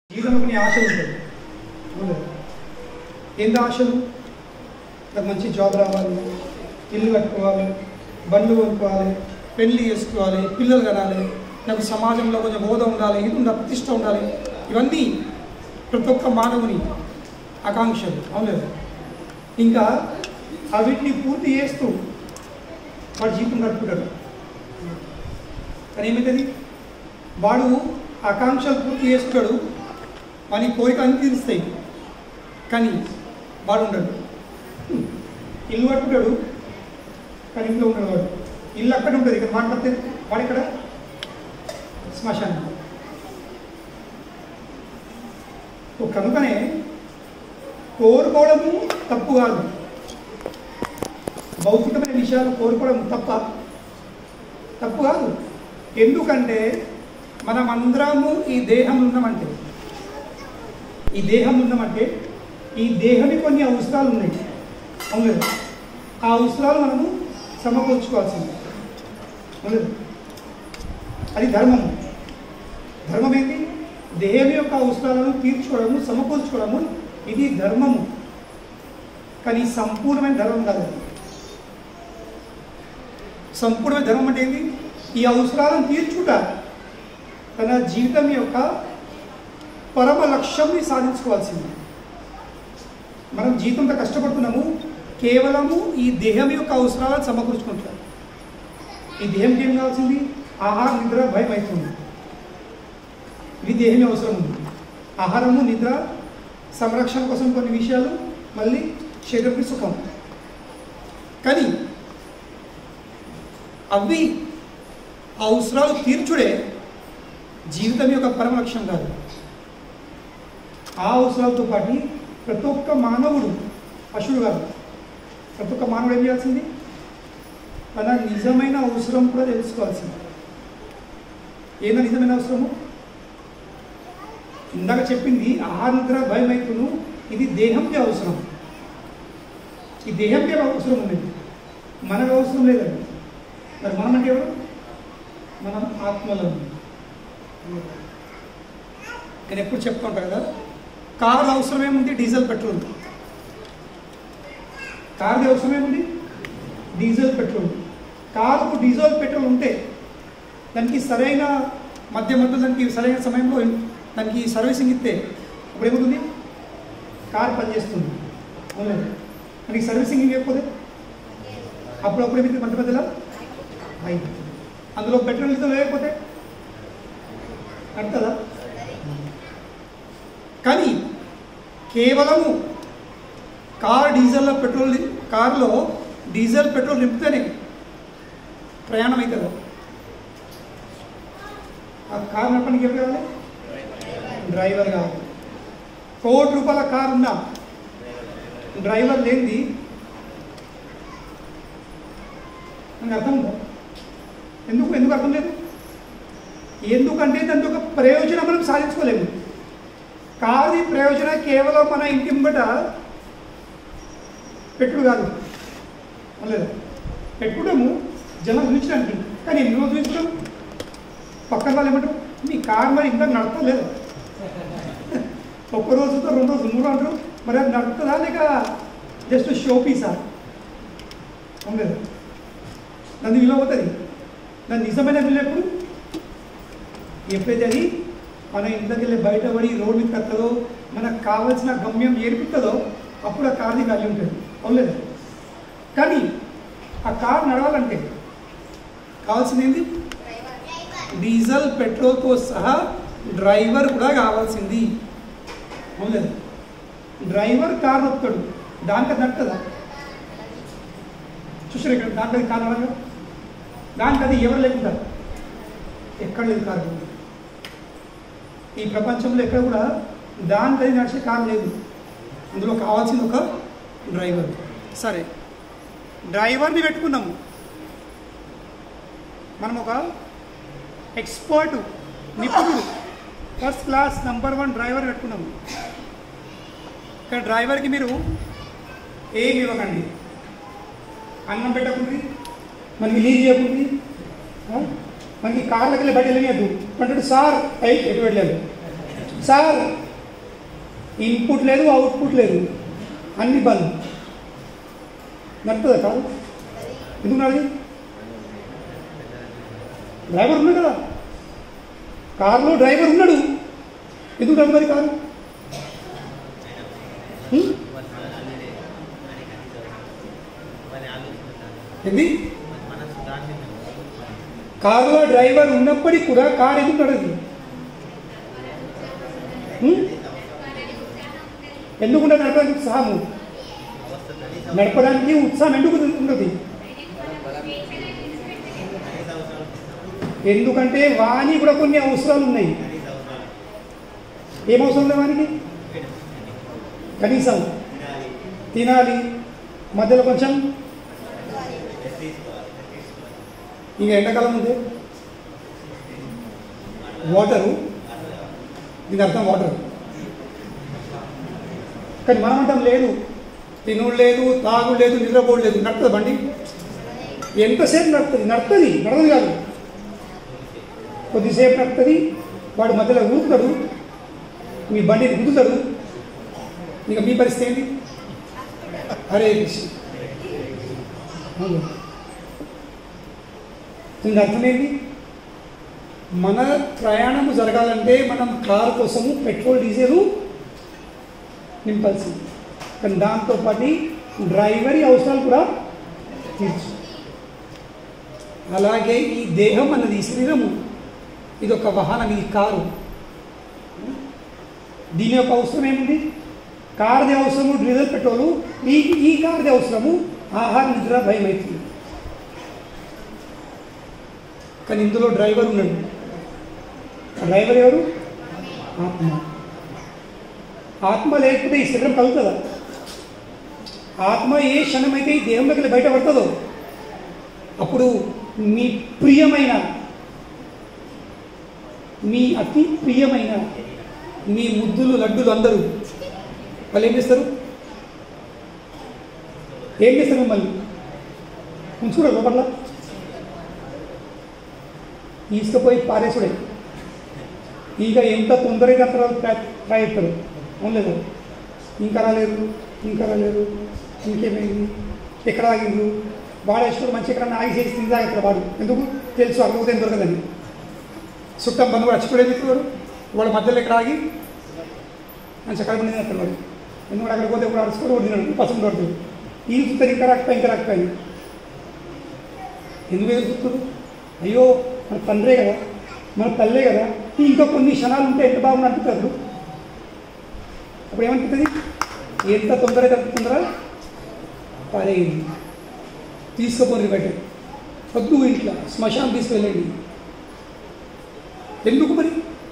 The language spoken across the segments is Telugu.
జీవితంలో కొన్ని ఆశలు ఉంటాయి అవునా? ఏంటి ఆశలు నాకు మంచి జాబ్ రావాలి ఇల్లు కట్టుకోవాలి బండ్లు కొనుక్కోవాలి పెళ్లి చేసుకోవాలి పిల్లలు కనాలి నాకు సమాజంలో కొంచెం హోదా ఉండాలి ఇది ఉండాలి ప్రతిష్ట ఉండాలి ఇవన్నీ ప్రతి ఒక్క మానవుని ఆకాంక్షలు అవును ఇంకా అవిటిని పూర్తి చేస్తూ వాడు జీవితం గడుపుతాడు కానీ ఏమవుతుంది వాడు ఆకాంక్షలు పూర్తి చేస్తాడు వాని కోరిక అన్ని తీరుస్తాయి కానీ వాడు ఉండడు ఇల్లు కట్టుకుంటాడు కానీ ఇంట్లో ఉండడు వాడు ఇల్లు అక్కడ ఉంటుంది ఇక్కడ మాట్లాడితే వాడు ఇక్కడ శ్మశానం ఓ కనుకనే కోరుకోవడము తప్పు కాదు భౌతికమైన విషయాలు కోరుకోవడం తప్ప తప్పు కాదు ఎందుకంటే మనం అందరము ఈ దేహం ఉన్నామంటే ఈ దేహం ఉన్నామంటే ఈ దేహానికి కొన్ని అవసరాలు ఉన్నాయి అవును కదా? ఆ అవసరాలు మనము సమకూర్చుకోవాల్సింది అవును కదా? అది ధర్మము ధర్మం ఏంటి దేహం యొక్క అవసరాలను తీర్చుకోవడము సమకూర్చుకోవడము ఇది ధర్మము కానీ సంపూర్ణమైన ధర్మం కాదు అది. సంపూర్ణమైన ధర్మం అంటే ఏంటి ఈ అవసరాలను తీర్చుట తన జీవితం యొక్క పరమ లక్ష్యంని సాధించుకోవాల్సింది మనం జీవితంతో కష్టపడుతున్నాము కేవలము ఈ దేహం యొక్క అవసరాలను సమకూర్చుకుంటాం ఈ దేహంకి ఏం కావాల్సింది ఆహార నిద్ర భయం అవుతుంది ఇది దేహం అవసరం ఉంది ఆహారము నిద్ర సంరక్షణ కోసం కొన్ని విషయాలు మళ్ళీ శరీరకి సుఖం కానీ అవి ఆ అవసరాలు తీర్చుడే జీవితం యొక్క పరమ లక్ష్యం కాదు ఆ అవసరాలతో పాటు ప్రతి ఒక్క మానవుడు పశువుడు కాదు ప్రతి ఒక్క మానవుడు ఏం చేయాల్సింది తన నిజమైన అవసరం కూడా తెలుసుకోవాల్సింది ఏదో నిజమైన అవసరము ఇందాక చెప్పింది ఆహార నిద్ర భయం అవుతును ఇది దేహంకి అవసరం ఈ దేహంకి అవసరం ఉండేది మనకు అవసరం లేదండి మరి మనం అంటే ఎవరు మనం ఆత్మలో నేను ఎప్పుడు చెప్తూ ఉంటాను కదా కారు అవసరం ఏముంది డీజిల్ పెట్రోల్ కారుది అవసరం ఏముంది డీజిల్ పెట్రోల్ కారుకు డీజిల్ పెట్రోల్ ఉంటే దానికి సరైన మధ్య మధ్య దానికి సరైన సమయంలో దానికి సర్వీసింగ్ ఇస్తే అప్పుడు ఏమవుతుంది కార్ పనిచేస్తుంది అవును మనకి సర్వీసింగ్ ఇవ్వకపోతే అప్పుడప్పుడు ఏమైంది మధ్య మధ్యలో అయింది అందులో పెట్రోల్ డీజిల్ లేకపోతే నడుతుందా కానీ కేవలము కార్ డీజిల్లో పెట్రోల్ కార్లో డీజిల్ పెట్రోల్ నింపితేనే ప్రయాణం అవుతుందా ఆ కార్ నడపడానికి ఎవరు కావాలి డ్రైవర్ కావాలి కోటి రూపాయల కార్ ఉన్నా డ్రైవర్ లేనిది నాకు అర్థం ఉందా ఎందుకు ఎందుకు అర్థం లేదు ఎందుకంటే దాంతో ఒక ప్రయోజనం మనం సాధించుకోలేము కాదు ప్రయోజనం కేవలం మన ఇంటి ముంగట పెట్టుడు కాదు లేదా పెట్టుకోవడము జనం చూపించడానికి కానీ ఎన్ని రోజులు చూపించడం పక్కన వాళ్ళు ఏమంటారు మీ కార్ మరి ఇంత నడపలేదు ఒక్క రోజుతో రెండు రోజులు మూడు అంటారు మరి అది నడుపుతుందా లేక జస్ట్ షో పీసా అవును కదా దాని విలువ అవుతుంది దాని నిజమైన విలువ ఎప్పుడు ఎప్పుడైతే అది మన ఇంట్లోకి బయటపడి రోడ్డు మీద కత్తదో మనకు కావాల్సిన గమ్యం ఏర్పిస్తుందో అప్పుడు ఆ కార్ది వాల్యూ ఉంటుంది అవును కానీ ఆ కార్ నడవాలంటే కావాల్సింది ఏంటి డీజిల్ పెట్రోల్తో సహా డ్రైవర్ కూడా కావాల్సింది అవును డ్రైవర్ కార్ నొప్పుతాడు దానికి అది నడుతుందా చూసారు ఇక్కడ దాంట్లో అది కార్ నడగా దానికి అది ఎవరు లేకుండా ఎక్కడ లేదు కారు ఈ ప్రపంచంలో ఎక్కడ కూడా దానికి అది నడిచే కారు లేదు అందులో కావాల్సింది ఒక డ్రైవర్ సరే డ్రైవర్ని పెట్టుకున్నాము మనం ఒక ఎక్స్పర్ట్ నిపుణుడు first class number one driver పెట్టుకున్నాము ఇక్కడ డ్రైవర్కి మీరు ఏమి ఇవ్వకండి అన్నం పెట్టకుండి మనకి లీజ్ చేయకుండి మనకి కార్లకి వెళ్ళి బయట వెళ్ళనియద్దు అంటాడు సార్ అయి ఎటు వెళ్ళాడు సార్ ఇన్పుట్ లేదు అవుట్పుట్ లేదు అన్ని బంద్ నడుతుందా కాదు ఎందుకు నడది డ్రైవర్ ఉన్నాడు కదా కారులో డ్రైవర్ ఉన్నాడు ఎందుకు నడదు మరి కారు హ్మ్? ఏంది కారులో డ్రైవర్ ఉన్నప్పటికీ కూడా కారు ఎందుకు నడదు హ్మ్? ఎందుకు ఉండదు నడపడానికి ఉత్సాహము నడపడానికి ఉత్సాహం ఎందుకు ఉండదు ఎందుకంటే వాని కూడా కొన్ని అవసరాలు ఉన్నాయి ఏం అవసరం ఉన్నాయి వానికి కనీసం తినాలి మధ్యలో కొంచెం ఇంకా ఎండాకాలం ఉంది వాటరు దీని అర్థం వాటర్ కానీ మనం అంటాం లేదు తినుడు లేదు తాగుడు లేదు నిద్రపోడు లేదు నడుతుంది బండి ఎంతసేపు నడుతుంది నడుతుంది నడవదు కాదు కొద్దిసేపు నడుతుంది వాడు మధ్యలో ఊరుతాడు మీ బండిని గుద్దుతాడు ఇక మీ పరిస్థితి ఏంటి హరే కృష్ణ అవును. దీని అర్థం ఏంటి మన ప్రయాణము జరగాలంటే మనం కారు కోసము పెట్రోల్ డీజిల్ నింపాల్సింది కానీ దాంతోపాటు డ్రైవరీ అవసరాలు కూడా తీర్చు అలాగే ఈ దేహం అన్నది ఈ శరీరము ఇది ఒక వాహనం ఈ కారు దీని యొక్క అవసరం ఏముంది కార్ది అవసరము డీజిల్ పెట్రోలు ఈ ఈ కార్ది అవసరము ఆహార నిద్ర భయం అవుతుంది కానీ ఇందులో డ్రైవర్ ఉన్నాడు ఆ డ్రైవర్ ఎవరు ఆత్మ ఆత్మ లేకపోతే ఈ శరీరం కలుగుతుందా ఆత్మ ఏ క్షణమైతే ఈ దేహంలోకి బయటపడుతుందో అప్పుడు మీ ప్రియమైన మీ అతి ప్రియమైన మీ ముద్దులు లడ్డులు అందరూ వాళ్ళు ఏం చేస్తారు ఏం చేస్తారు మిమ్మల్ని ఉంచుకోరు లోపల తీసుకుపోయి పారేసుడే ఇక ఎంత తొందరగా తర్వాత ట్రై చేస్తారు అవునలేదు ఇంకా రాలేదు ఇంకా రాలేదు ఇంకేమైంది ఎక్కడ ఆగిండ్రు వాడేసుకోడు మంచి ఎక్కడ ఆగి చేసి తిందా ఇక్కడ వాడు ఎందుకు తెలుసు అక్కడ ఏం దొరకదని చుట్టం బంధువు అచ్చుకోడే మిత్రుడు వాళ్ళ మధ్యలో ఎక్కడ ఆగి మంచి కడుపు నింది అక్కడ వాడు ఎందుకంటే అక్కడ పోతే కూడా అడుచుకొని వాడు తిన్నాడు పసుపు పడుతుంది ఈ చూస్తారు ఇంకా రాకపోయి ఇంకా రాకపోయి ఎందుకు ఎదురు చూస్తారు అయ్యో మన తండ్రే కదా మన తల్లే కదా ఇంకా కొన్ని క్షణాలు ఉంటే ఎంత బాగుంది అనిపిస్తారు అప్పుడు ఏమనిపిస్తుంది ఎంత తొందరగా తొందర పారేయండి తీసుకుపోండి బయట వద్దు ఇంట్లో శ్మశానం తీసుకెళ్ళండి ఎందుకు మరి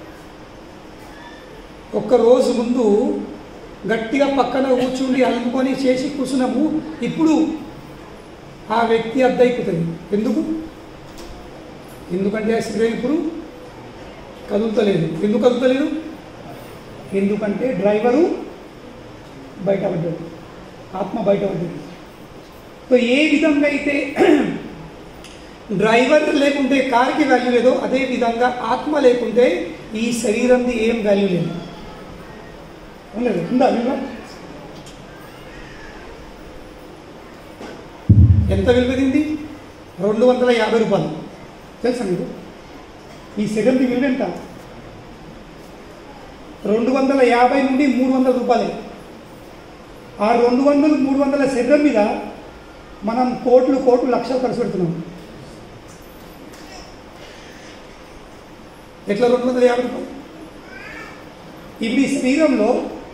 ఒక్క రోజు ముందు గట్టిగా పక్కన కూర్చుండి అలుముకొని చేసి కూర్చున్నాము ఇప్పుడు ఆ వ్యక్తి అద్దయిపోతుంది ఎందుకు ఎందుకంటే ఆ శరీరం ఇప్పుడు కదులుతలేదు ఎందుకు కదులుతలేదు ఎందుకంటే డ్రైవరు బయటపడ్డాడు ఆత్మ బయటపడ్డాడు సో ఏ విధంగా అయితే డ్రైవర్ లేకుంటే కార్కి వాల్యూ లేదో అదే విధంగా ఆత్మ లేకుంటే ఈ శరీరంది ఏం వాల్యూ లేదు ఉండలేదు ఉందా విలువ ఎంత విలువదింది రెండు వందల యాభై రూపాయలు తెలుసా మీకు ఈ శరీరంది విలువ ఎంత రెండు వందల యాభై నుండి మూడు వందల రూపాయలే ఆ రెండు వందలు మూడు వందల శరీరం మీద మనం కోట్లు కోట్లు లక్షలు ఖర్చు పెడుతున్నాం ఎట్లా రెండు వందల యాభై రూపాయలు ఇప్పుడు ఈ శరీరంలో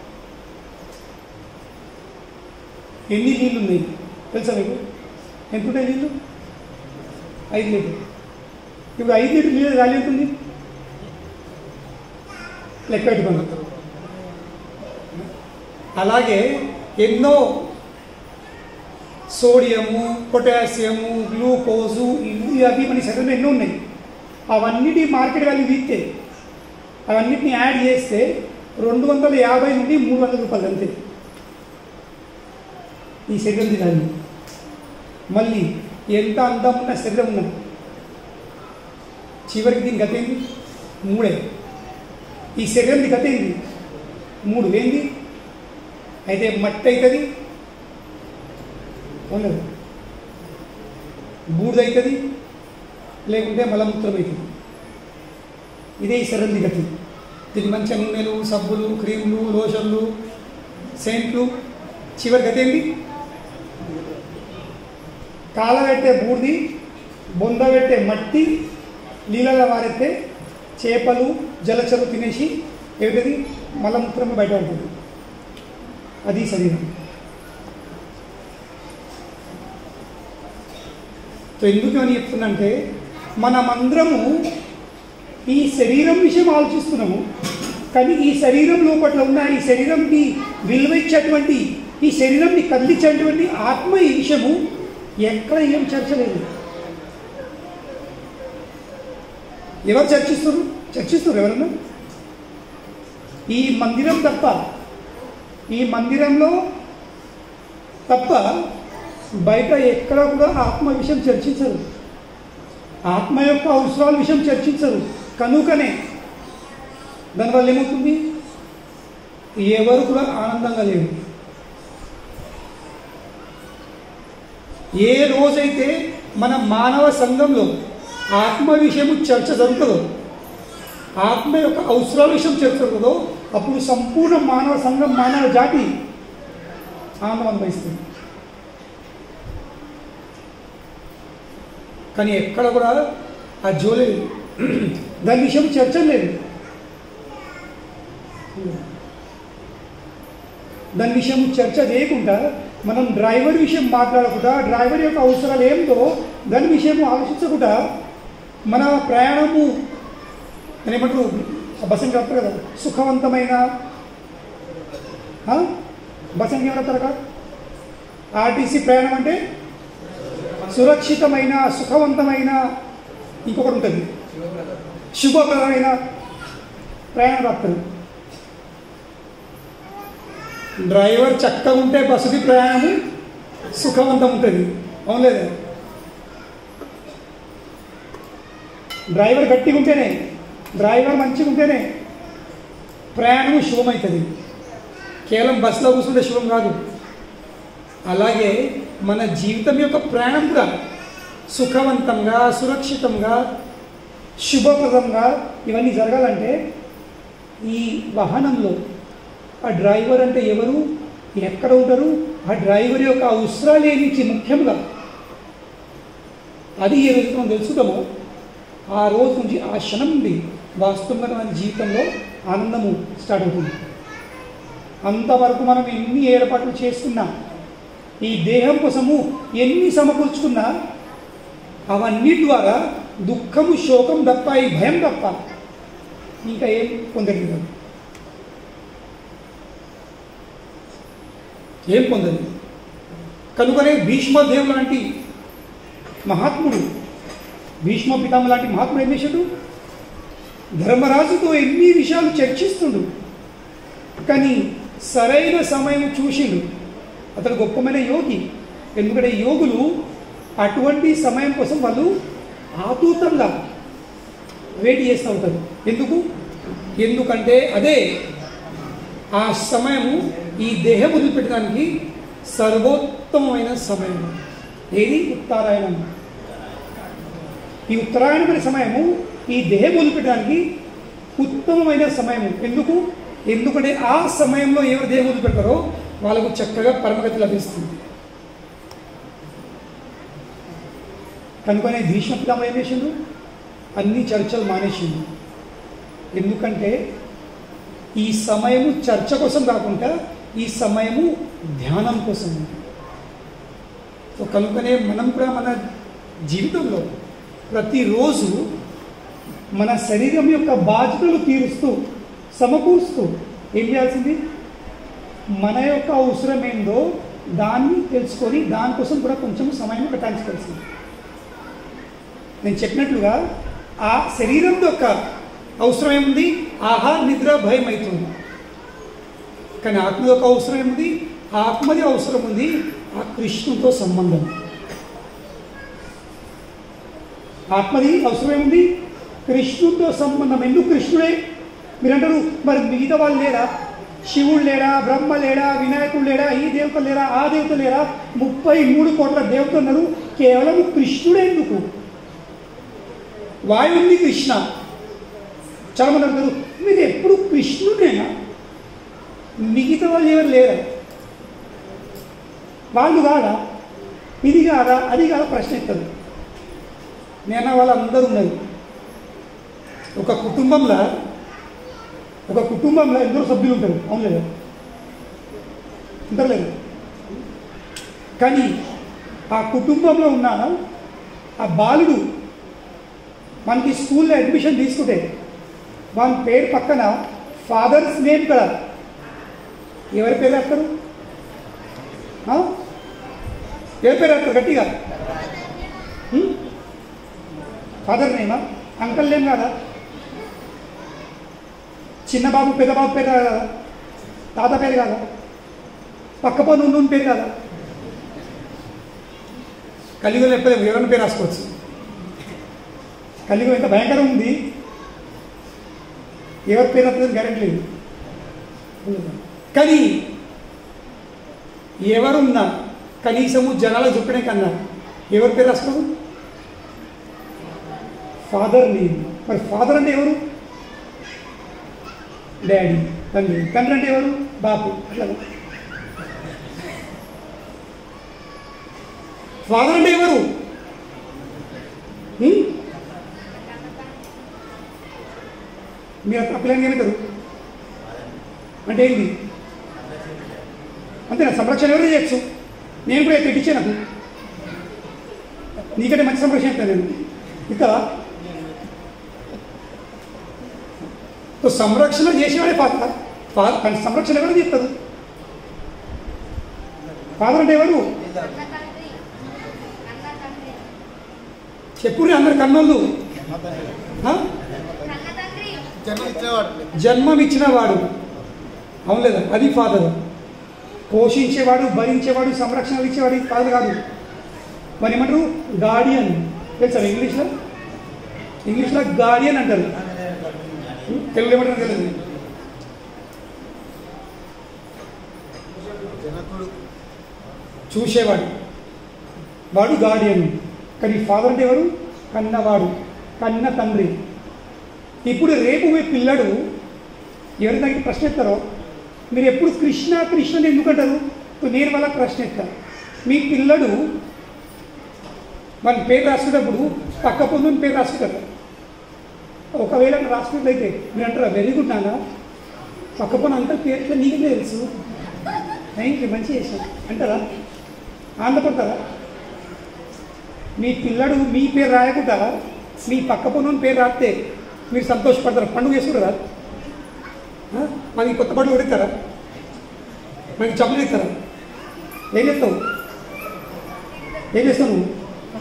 ఎన్ని నీళ్ళు ఉన్నాయి తెలుసా మీకు ఎంత ఉంటాయి నీళ్ళు ఐదు లీటర్ ఇప్పుడు ఐదు లీటర్ నీళ్ళు వాల్యూ ఎంత ఉంది లెక్క పెట్టుకున్నాం అలాగే ఎన్నో సోడియము పొటాషియము గ్లూకోజు ఇవి అవి మన శరీరంలో ఎన్నో ఉన్నాయి అవన్నిటి మార్కెట్ వాల్యూ తీస్తే అవన్నిటిని యాడ్ చేస్తే రెండు వందల యాభై నుండి మూడు వందల రూపాయలు అంతే ఈ శరీరం వాల్యూ మళ్ళీ ఎంత అందం ఉన్న శరీరం ఉన్నది చివరికి దీని గత ఏంటి మూడే ఈ శరీరం గత ఏంది మూడు ఏంది అయితే మట్టి అవుతుంది ఉండదు బూడిద అవుతుంది లేకుంటే మలమూత్రం అవుతుంది ఇదే ఈ శరీరం గతి దీనికి మంచి నూనెలు సబ్బులు క్రీములు లోషన్లు సెంట్లు చివరి గతి ఏంటి కాల పెట్టే బూడిది బొంద పెట్టే మట్టి నీళ్ళలో వారెత్తే చేపలు జలచరు తినేసి ఏమిటది మలమూత్రం బయట పడుతుంది అది శరీరం సో ఎందుకు అని చెప్తున్నంటే మనమందరము ఈ శరీరం విషయం ఆలోచిస్తున్నాము కానీ ఈ శరీరం లోపల ఉన్న ఈ శరీరంకి విలువ ఇచ్చేటువంటి ఈ శరీరంని కదిలించేటువంటి ఆత్మ ఈ విషయము ఎక్కడ ఏం చర్చ లేదు ఎవరు చర్చిస్తారు చర్చిస్తారు ఎవరన్నా ఈ మందిరం తప్ప ఈ మందిరంలో తప్ప బయట ఎక్కడ కూడా ఆత్మ విషయం చర్చించరు ఆత్మ యొక్క అవసరాల విషయం చర్చించరు కనుకనే దానివల్ల ఏమవుతుంది ఎవరు కూడా ఆనందంగా లేరు ఏ రోజైతే మన మానవ సంఘంలో ఆత్మ విషయము చర్చ జరుగుతుందో ఆత్మ యొక్క అవసరాల విషయం చర్చ జరుగుతుందో అప్పుడు సంపూర్ణ మానవ సంఘం మానవ జాతి ఆనందం అనుభవిస్తుంది కానీ ఎక్కడ కూడా ఆ జోలి లేదు దాని విషయం చర్చ లేదు దాని విషయం చర్చ చేయకుండా మనం డ్రైవర్ విషయం మాట్లాడకుండా డ్రైవర్ యొక్క అవసరాలు ఏమిటో దాని విషయం ఆలోచించకుండా మన ప్రయాణము అని ఏమంటారు బస్ అని చెప్తారు కదా సుఖవంతమైన ఆ? బస్ అని ఏమంటారు కదా ఆర్టీసీ ప్రయాణం అంటే సురక్షితమైన సుఖవంతమైన ఇంకొకటి ఉంటుంది శుభప్రదమైన ప్రయాణం రాస్తారు డ్రైవర్ చక్కగా ఉంటే బస్సుకి ప్రయాణము సుఖవంతం ఉంటుంది అవును లేదా డ్రైవర్ గట్టిగా ఉంటేనే డ్రైవర్ మంచిగా ఉంటేనే ప్రయాణము శుభమవుతుంది కేవలం బస్సులో కూర్చుంటే శుభం కాదు అలాగే మన జీవితం యొక్క ప్రయాణం కూడా సుఖవంతంగా సురక్షితంగా శుభప్రదంగా ఇవన్నీ జరగాలంటే ఈ వాహనంలో ఆ డ్రైవర్ అంటే ఎవరు ఎక్కడ ఉంటారు ఆ డ్రైవర్ యొక్క అవసరాలు ఏమిటి ముఖ్యంగా అది ఏ రోజు మనం తెలుసుకుంటామో ఆ రోజు నుంచి ఆ క్షణం నుండి వాస్తవంగా మన జీవితంలో ఆనందము స్టార్ట్ అవుతుంది అంతవరకు మనం ఎన్ని ఏర్పాట్లు చేసుకున్నా ఈ దేహం కోసము ఎన్ని సమకూర్చుకున్నా అవన్నీ ద్వారా దుఃఖము శోకం తప్ప ఈ భయం తప్ప ఇంకా ఏం పొందలేదు ఏం పొందలేదు కనుకనే భీష్మదేవుడు లాంటి మహాత్ముడు భీష్మ పితామ లాంటి మహాత్ముడు ఏం చేశాడు ధర్మరాజుతో ఎన్ని విషయాలు చర్చిస్తుండు కానీ సరైన సమయం చూసిండు అతడు గొప్పమైన యోగి ఎందుకంటే యోగులు అటువంటి సమయం కోసం వాళ్ళు ఆతూతంగా వెయిట్ చేస్తూ ఉంటారు ఎందుకు ఎందుకంటే అదే ఆ సమయము ఈ దేహం వదిలిపెట్టడానికి సర్వోత్తమమైన సమయం ఏది ఉత్తరాయణం ఈ ఉత్తరాయణమైన సమయము ఈ దేహం వదిలిపెట్టడానికి ఉత్తమమైన సమయము ఎందుకు ఎందుకంటే ఆ సమయంలో ఎవరు దేహం వదిలిపెడతారో వాళ్ళకు చక్కగా పరమగతి లభిస్తుంది కనుకనే భీష్మ పితామహ ఏం చేసిండు అన్ని చర్చలు మానేసిండు ఎందుకంటే ఈ సమయము చర్చ కోసం కాకుండా ఈ సమయము ధ్యానం కోసం సో కనుకనే మనం కూడా మన జీవితంలో ప్రతిరోజు మన శరీరం యొక్క బాధ్యతలు తీరుస్తూ సమకూరుస్తూ ఏం చేయాల్సింది మన యొక్క అవసరం ఏందో దాన్ని తెలుసుకొని దానికోసం కూడా కొంచెం సమయం కేటాయించుకోవాల్సింది నేను చెప్పినట్లుగా ఆ శరీరం యొక్క అవసరం ఏముంది ఆహార నిద్ర భయం అవుతుంది కానీ ఆత్మ యొక్క అవసరం ఏముంది ఆత్మది అవసరం ఉంది ఆ కృష్ణుతో సంబంధం ఆత్మది అవసరం ఏముంది కృష్ణుడితో సంబంధం ఎందుకు కృష్ణుడే మీరు అంటారు మరి మిగతా వాళ్ళు లేరా శివుడు లేడా బ్రహ్మ లేడా వినాయకుడు లేడా ఈ దేవత లేరా ఆ దేవత లేరా ముప్పై మూడు కోట్ల దేవతలు ఉన్నారు కేవలం కృష్ణుడే ఎందుకు వాయువుంది కృష్ణ చాలా మంది అంటారు మీరు ఎప్పుడు కృష్ణుడేనా మిగతా వాళ్ళు ఎవరు లేరా వాళ్ళు కాదా ఇది కాదా అది కాదా ప్రశ్న ఎత్తారు నేను వాళ్ళందరూ ఉన్నారు ఒక కుటుంబంలో ఒక కుటుంబంలో ఎందరో సభ్యులు ఉంటారు అవును లేదా ఉంటారు లేదు కానీ ఆ కుటుంబంలో ఉన్న ఆ బాలుడు మనకి స్కూల్లో అడ్మిషన్ తీసుకుంటే వాని పేరు పక్కన ఫాదర్స్ నేమ్ కదా ఎవరి పేరు వేస్తారు ఆ? ఎవరి పేరు వేస్తారు గట్టిగా ఫాదర్ నేమా అంకల్ నేమ్ కాదా చిన్న బాబు పెద్ద బాబు పేరు కాదా తాత పేరు కాదా పక్క పని ఉన్న పేరు కాదా కలియుగంలో ఎప్పుడు ఎవరిని పేరు రాసుకోవచ్చు కలియుగం ఎంత భయంకరం ఉంది ఎవరి పేరు వస్తుందని గ్యారెంటీ లేదు కానీ ఎవరున్నా కనీసము జనాల చూపడే కన్నా ఎవరి పేరు రాసుకోదు ఫాదర్ నేమ్ మరి ఫాదర్ అంటే ఎవరు డాడీ తండ్రి తండ్రి అంటే ఎవరు బాపు అట్లా ఫాదర్ అంటే ఎవరు హ్మ్? మీరు ఆ పిల్లల్ని ఏమంటారు అంటే ఏంటి అంతేనా సంరక్షణ ఎవరు చేయొచ్చు నేను కూడా తెట్టించే నాకు నీకంటే మంచి సంరక్షణ ఇస్తాను నేను ఇస్తావా సో సంరక్షణ చేసేవాడే ఫాదర్ ఫాదర్ కానీ సంరక్షణ ఎవరు చేస్తారు ఫాదర్ అంటే ఎవరు చెప్పుర్రి అందరు కన్నోళ్ళు ఆ? జన్మ ఇచ్చేవాడు జన్మమిచ్చిన వాడు అవును లేదా అది ఫాదర్ పోషించేవాడు భరించేవాడు సంరక్షణ ఇచ్చేవాడు ఫాదర్ కాదు మరి ఏమంటారు గార్డియన్ తెలుసా ఇంగ్లీష్లో ఇంగ్లీష్లో గార్డియన్ అంటారు తెలుగు ఏమంటారు తెలియదు జనకుడు చూసేవాడు వాడు గార్డియన్ కానీ ఫాదర్ అంటే ఎవరు కన్నవాడు కన్న తండ్రి ఇప్పుడు రేపు మీ పిల్లడు ఎవరి దగ్గర ప్రశ్న ఎత్తారో మీరు ఎప్పుడు కృష్ణ కృష్ణ అని ఎందుకంటారు ఇప్పుడు నేను వాళ్ళ ప్రశ్న ఎత్తాను మీ పిల్లడు వాళ్ళ పేరు రాసుకున్నప్పుడు పక్క పొందుని పేరు రాసుకుంటారు ఒకవేళ రాసుకున్నట్లయితే మీరు అంటారా వెరీ గుడ్ నాన్న పక్క పొన్న అంతా పేరు ఇట్లా నీకే తెలుసు థ్యాంక్ యూ మంచి చేశాను అంటారా ఆనందపడతారా మీ పిల్లడు మీ పేరు రాయకుండా మీ పక్క పొన్ను పేరు రాస్తే మీరు సంతోషపడతారు పండుగ చేసుకుంటారా ఆ? మనకి కొత్త బట్టలు కొడతారా మనకి చప్పులు ఇస్తారా ఏం చేస్తావు ఏం చేస్తావు నువ్వు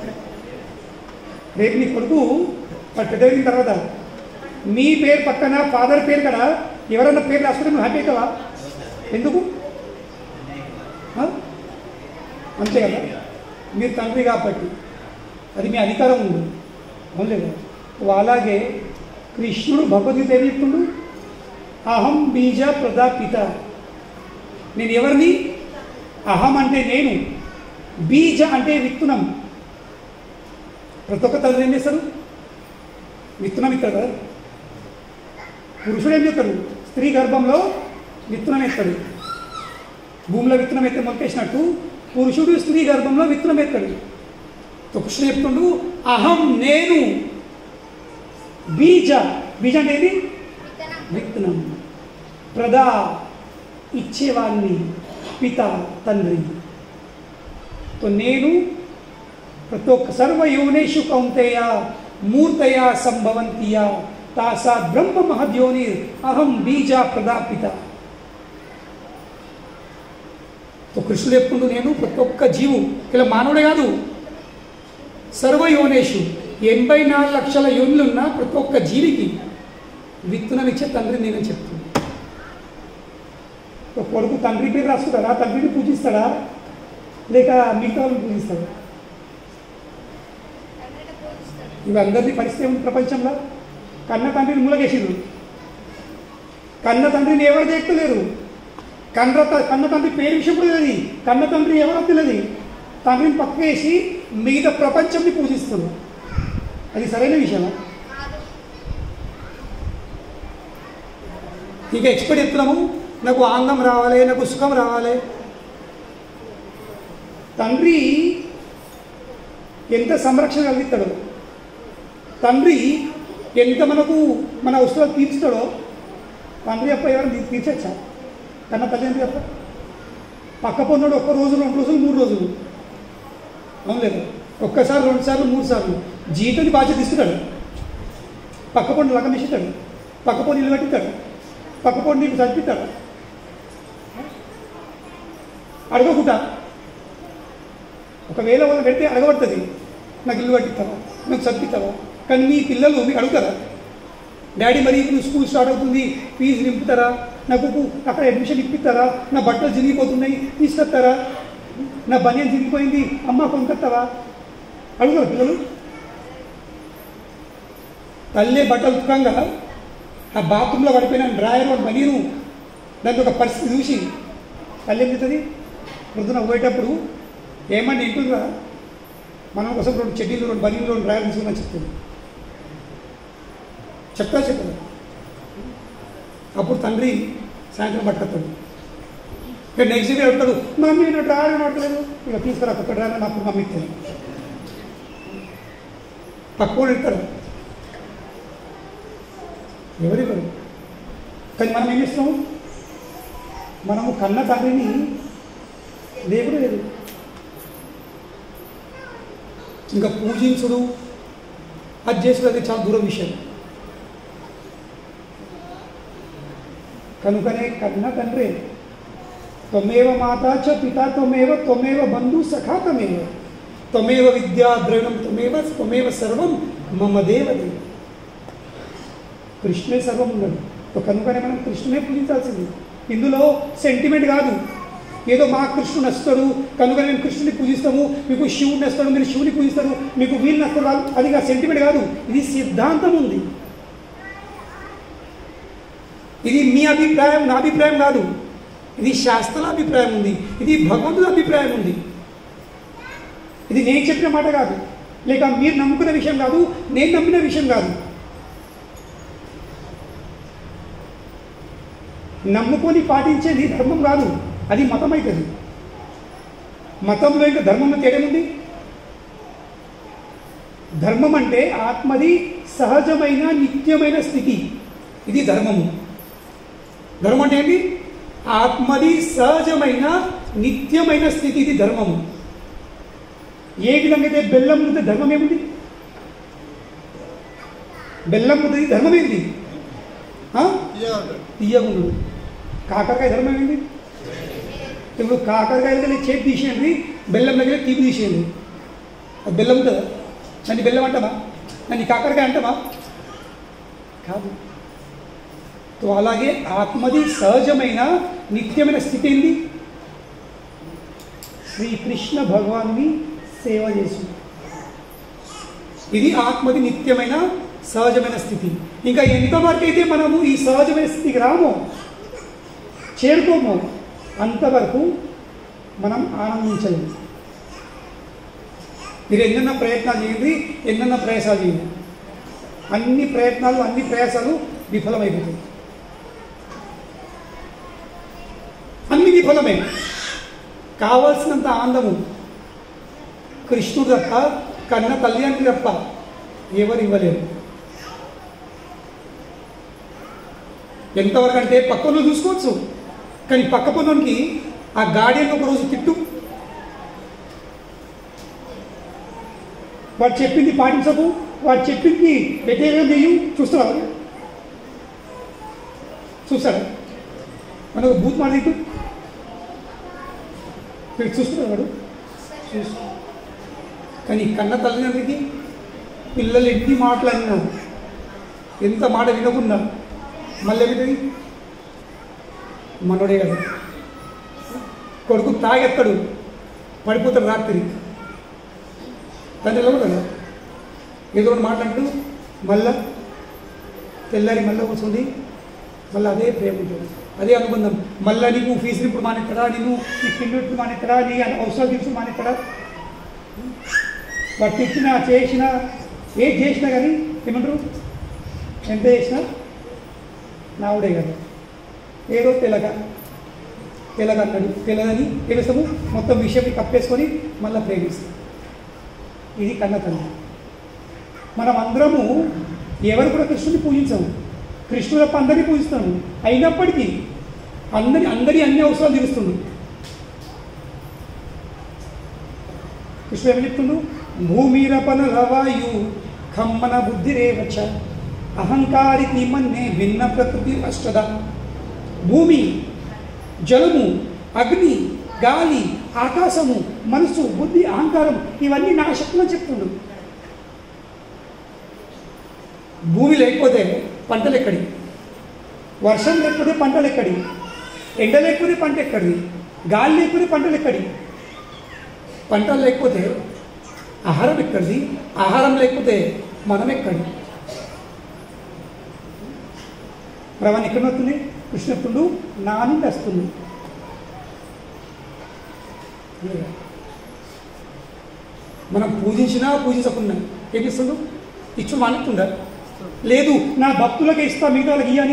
రేపు నీ కొడుకు వాడు పెద్ద ఎదిగిన తర్వాత మీ పేరు పక్కన ఫాదర్ పేరు కదా ఎవరన్నా పేరు రాసుకుంటే నువ్వు హ్యాపీ అవుతావా ఎందుకు ఆ? అంతే కదా మీరు తండ్రి కాబట్టి అది మీ అధికారం ఉంది అవును లేదా అలాగే కృష్ణుడు భగవద్గీత ఏం చెప్తుండు అహం బీజ ప్రదాపిత నేను ఎవరిని అహం అంటే నేను బీజ అంటే విత్తునం ప్రతి ఒక్క తండ్రి ఏం చేస్తారు విత్తనం ఇస్తాడు కదా పురుషుడు ఏం చేస్తాడు స్త్రీ గర్భంలో విత్తనం ఎత్తాడు భూమిలో విత్తనం ఎత్తే మొక్కేసినట్టు పురుషుడు స్త్రీ గర్భంలో విత్తనం ఎత్తాడు సో కృష్ణ చెప్తుండు అహం నేను బీజ బీజ అంటే ఏది విత్తనం ప్రదా ఇచ్చేవాడిని పిత తండ్రి సో నేను ప్రతి ఒక్క సర్వ యోనేషు కౌంతేయ మూర్తయ సంభవంతియ తాసా బ్రహ్మ మహద్యోని అహం బీజ ప్రదాపిత సో కృష్ణుడు చెప్పుకుంటూ నేను ప్రతి ఒక్క జీవు ఇలా మానవుడే కాదు సర్వ యోనేషు ఎనభై నాలుగు లక్షల యోనులున్న ప్రతి ఒక్క జీవికి విత్తనం ఇచ్చే తండ్రి నేనని చెప్తుంది ఒక కొడుకు తండ్రి పేరు రాసుకుంటాడా తండ్రిని పూజిస్తాడా లేక మిగతా వాళ్ళని పూజిస్తాడా ఇవి అందరినీ పరిస్థితి ఉంది ప్రపంచంలో కన్న తండ్రిని మూలకేసిండ్రు కన్న తండ్రిని ఎవరు దేక్తలేరు కన్న త- కన్న తండ్రి పేరు విషయం కూడా తెలియదు కన్న తండ్రి ఎవరో తెలియదు తండ్రిని పక్కేసి మిగతా ప్రపంచంని పూజిస్తున్నారు అది సరైన విషయమా ఇక ఎక్స్పెక్ట్ చెప్తున్నాము నాకు ఆనందం రావాలి నాకు సుఖం రావాలి తండ్రి ఎంత సంరక్షణ కలిగిస్తాడో తండ్రి ఎంత మనకు మన వస్తువులు తీర్చుతాడో తండ్రి అప్ప ఎవరు తీ- తీర్చచ్చా కన్న తల్లి ఎంత చెప్ప పక్క పొన్నాడు ఒక్క రోజు రెండు రోజులు మూడు రోజులు అవును లేదు ఒక్కసారి రెండు సార్లు మూడు సార్లు జీవితాన్ని బాధ్యత ఇస్తున్నాడు పక్క పొండి లగం ఇస్తాడు పక్క పొండి ఇల్లు కట్టిస్తాడు పక్క పొండి నీకు చదివిస్తాడు అడగకుండా ఒకవేళ వాళ్ళు పెడితే అడగబడుతుంది నాకు ఇల్లు కట్టిస్తావా నాకు చదివిస్తావా కానీ మీ పిల్లలు మీకు అడుగుతారా డాడీ మరి ఇప్పుడు స్కూల్ స్టార్ట్ అవుతుంది ఫీజు నింపుతారా నాకు అక్కడ అడ్మిషన్ ఇప్పిస్తారా నా బట్టలు చిరిగిపోతున్నాయి తీసుకొస్తారా నా బనియన్ చిరిగిపోయింది అమ్మ కొనుక్కొస్తావా అడుగుతారా పిల్లలు తల్లే బట్టలు ఉతకంగా ఆ బాత్రూంలో పడిపోయిన డ్రాయర్ వాడు బనీను దాంట్లో ఒక పరిస్థితి చూసి తల్లి ఏం చెప్తుంది పొద్దున పోయేటప్పుడు ఏమంటే ఇంటుందిరా మనం కోసం రెండు చెడ్డీలు రెండు బనీలు రెండు డ్రాయర్ తీసుకుని చెప్తుంది చెప్తా చెప్పదు అప్పుడు తండ్రి సాయంత్రం పట్టుకొస్తాడు ఇక నెక్స్ట్ డే అడుగుతాడు మమ్మీ నా డ్రాయర్ నడతలేదు ఇక తీసుకురా కొత్త డ్రాయర్ నాకు మమ్మీ ఇస్తుంది తక్కువ ఇస్తారు ఎవరివ్వరు కానీ మనం ఏం చేస్తాం మనము కన్న తండ్రిని దేవుడు లేదు ఇంకా పూజించుడు అది చేసుడు అది చాలా దూరం విషయం కనుకనే కన్న తండ్రి త్వమేవ మాతా చ పితా త్వమేవ త్వమేవ బంధు సఖా త్వమేవ త్వమేవ విద్యా ద్రవిణం త్వమేవ త్వమేవ సర్వం మమ దేవదేవ కృష్ణే సర్వం ఉన్నాడు సో కనుకనే మనం కృష్ణునే పూజించాల్సింది ఇందులో సెంటిమెంట్ కాదు ఏదో మా కృష్ణుడు నచ్చుతాడు కనుక మేము కృష్ణుని పూజిస్తాము మీకు శివుడు నచ్చుతాడు మీరు శివుని పూజిస్తారు మీకు వీళ్ళు నచ్చుతాడు కాదు అది కాదు సెంటిమెంట్ కాదు ఇది సిద్ధాంతం ఉంది ఇది మీ అభిప్రాయం నా అభిప్రాయం కాదు ఇది శాస్త్రాల అభిప్రాయం ఉంది ఇది భగవంతుడి అభిప్రాయం ఉంది ఇది నేను చెప్పిన మాట కాదు లేక మీరు నమ్ముకున్న విషయం కాదు నేను నమ్మిన విషయం కాదు నమ్ముకొని పాటించేది ధర్మం కాదు అది మతం అవుతుంది మతంలో ఇంకా ధర్మంలో తేడేముంది ధర్మం అంటే ఆత్మది సహజమైన నిత్యమైన స్థితి ఇది ధర్మము ధర్మం అంటే ఏంటి ఆత్మది సహజమైన నిత్యమైన స్థితి ఇది ధర్మము ఏ విధంగా అయితే బెల్లం ముద్ద ధర్మం ఏముంది బెల్లం ముద్దది ధర్మం ఏంటి ఆ? తీయగా ఉంటుంది తీయగుండు కాకరకాయ ధర్మం ఏంటి ఇప్పుడు కాకరకాయ దగ్గర చేతి తీసేయండి బెల్లం దగ్గర తీపి తీసేయండి అది బెల్లం ఉంటుందా నన్ను బెల్లం అంటామా నన్ను కాకరకాయ అంటామా కాదు సో అలాగే ఆత్మది సహజమైన నిత్యమైన స్థితి ఏంది శ్రీకృష్ణ భగవాన్ని సేవ చేసి ఇది ఆత్మది నిత్యమైన సహజమైన స్థితి ఇంకా ఎంతవరకు అయితే మనము ఈ సహజమైన స్థితికి రామో చేరుకోమో అంతవరకు మనం ఆనందించలేము మీరు ఎన్నెన్న ప్రయత్నాలు చేయండి ఎన్నెన్న ప్రయాసాలు చేయండి అన్ని ప్రయత్నాలు అన్ని ప్రయాసాలు విఫలమైపోతాయి అన్ని విఫలమే కావాల్సినంత ఆనందము కృష్ణుడు తప్ప కన్న తల్లి అని తప్ప ఎవరు ఇవ్వలేరు ఎంతవరకు అంటే పక్కన చూసుకోవచ్చు కానీ పక్క పనులకి ఆ గార్డియన్ ఒక రోజు తిట్టు వాడు చెప్పింది పాటించకు వాడు చెప్పింది వ్యతిరేకం చేయు చూస్తున్నాడు చూస్తాడు మనకు బూత్ మాట తిట్టు వీడు చూస్తున్నాడు వాడు చూస్తు కానీ కన్న తల్లిదండ్రికి పిల్లలు ఎన్ని మాటలు అన్నారు ఎంత మాట వినకున్నా మళ్ళీ ఏమిటది మనోడే కదా కొడుకు తాగెత్తాడు పడిపోతాడు రాత్రి తండ్రి ఎలా కదా ఏదో ఒకటి మాట్లాడుతూ మళ్ళా తెల్లారి మళ్ళీ కూర్చుంది మళ్ళీ అదే ప్రేమ ఉంటుంది అదే అనుబంధం మళ్ళీ నీకు ఫీజులు ఇప్పుడు మానేస్తాడా నేను నీ పిల్లలు ఇప్పుడు మానేస్తాడా నీ అవసరాలు తీర్చు మానేస్తాడా వాడు తిట్టినా చేసినా ఏది చేసినా కానీ ఏమంటారు ఎంత చేసినా నావుడే కదా ఏదో తెలగ తెలగ అన్నాడు తెలగని తెలుస్తాము మొత్తం విషయం కప్పేసుకొని మళ్ళీ ప్రేమిస్తాం ఇది కన్న తల్లి మనం అందరము ఎవరు కూడా కృష్ణుని పూజించాము కృష్ణుడు తప్ప అందరినీ పూజిస్తాము అయినప్పటికీ అందరి అందరి అన్ని అవసరాలు తీరుస్తుంది కృష్ణుడు ఏమని చెప్తుండు భూమిరపన లవాయు ఖమ్మన బుద్ధిరేవచ అహంకారి మన్నే భిన్న ప్రకృతి అష్టద భూమి జలము అగ్ని గాలి ఆకాశము మనసు బుద్ధి అహంకారం ఇవన్నీ నా శక్తిలో చెప్తుండు భూమి లేకపోతే పంటలు ఎక్కడి వర్షం లేకపోతే పంటలు ఎక్కడి ఎండ లేకపోతే పంట ఎక్కడి గాలి లేకపోతే పంటలు ఎక్కడి పంటలు లేకపోతే ఆహారం ఎక్కడిది ఆహారం లేకపోతే మనం ఎక్కడి ప్రవణ్ ఎక్కడ వస్తుంది కృష్ణత్తుడు నా నుండి వస్తుంది మనం పూజించినా పూజించకున్నా ఏం చేస్తుండు ఇచ్చు మానుతుందా లేదు నా భక్తులకే ఇస్తా మిగతా వాళ్ళకి ఇయ్యని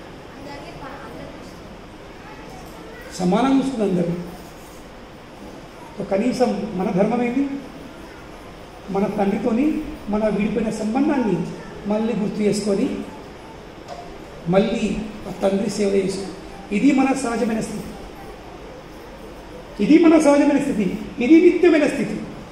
సమానంగా చూస్తుంది అందరూ సో కనీసం మన ధర్మం ఏంటి మన తండ్రితోని మన విడిపోయిన సంబంధాన్ని మళ్ళీ గుర్తు చేసుకొని మళ్ళీ ఆ తండ్రి సేవ చేసుకో ఇది మన సహజమైన స్థితి ఇది మన సహజమైన స్థితి ఇది నిత్యమైన స్థితి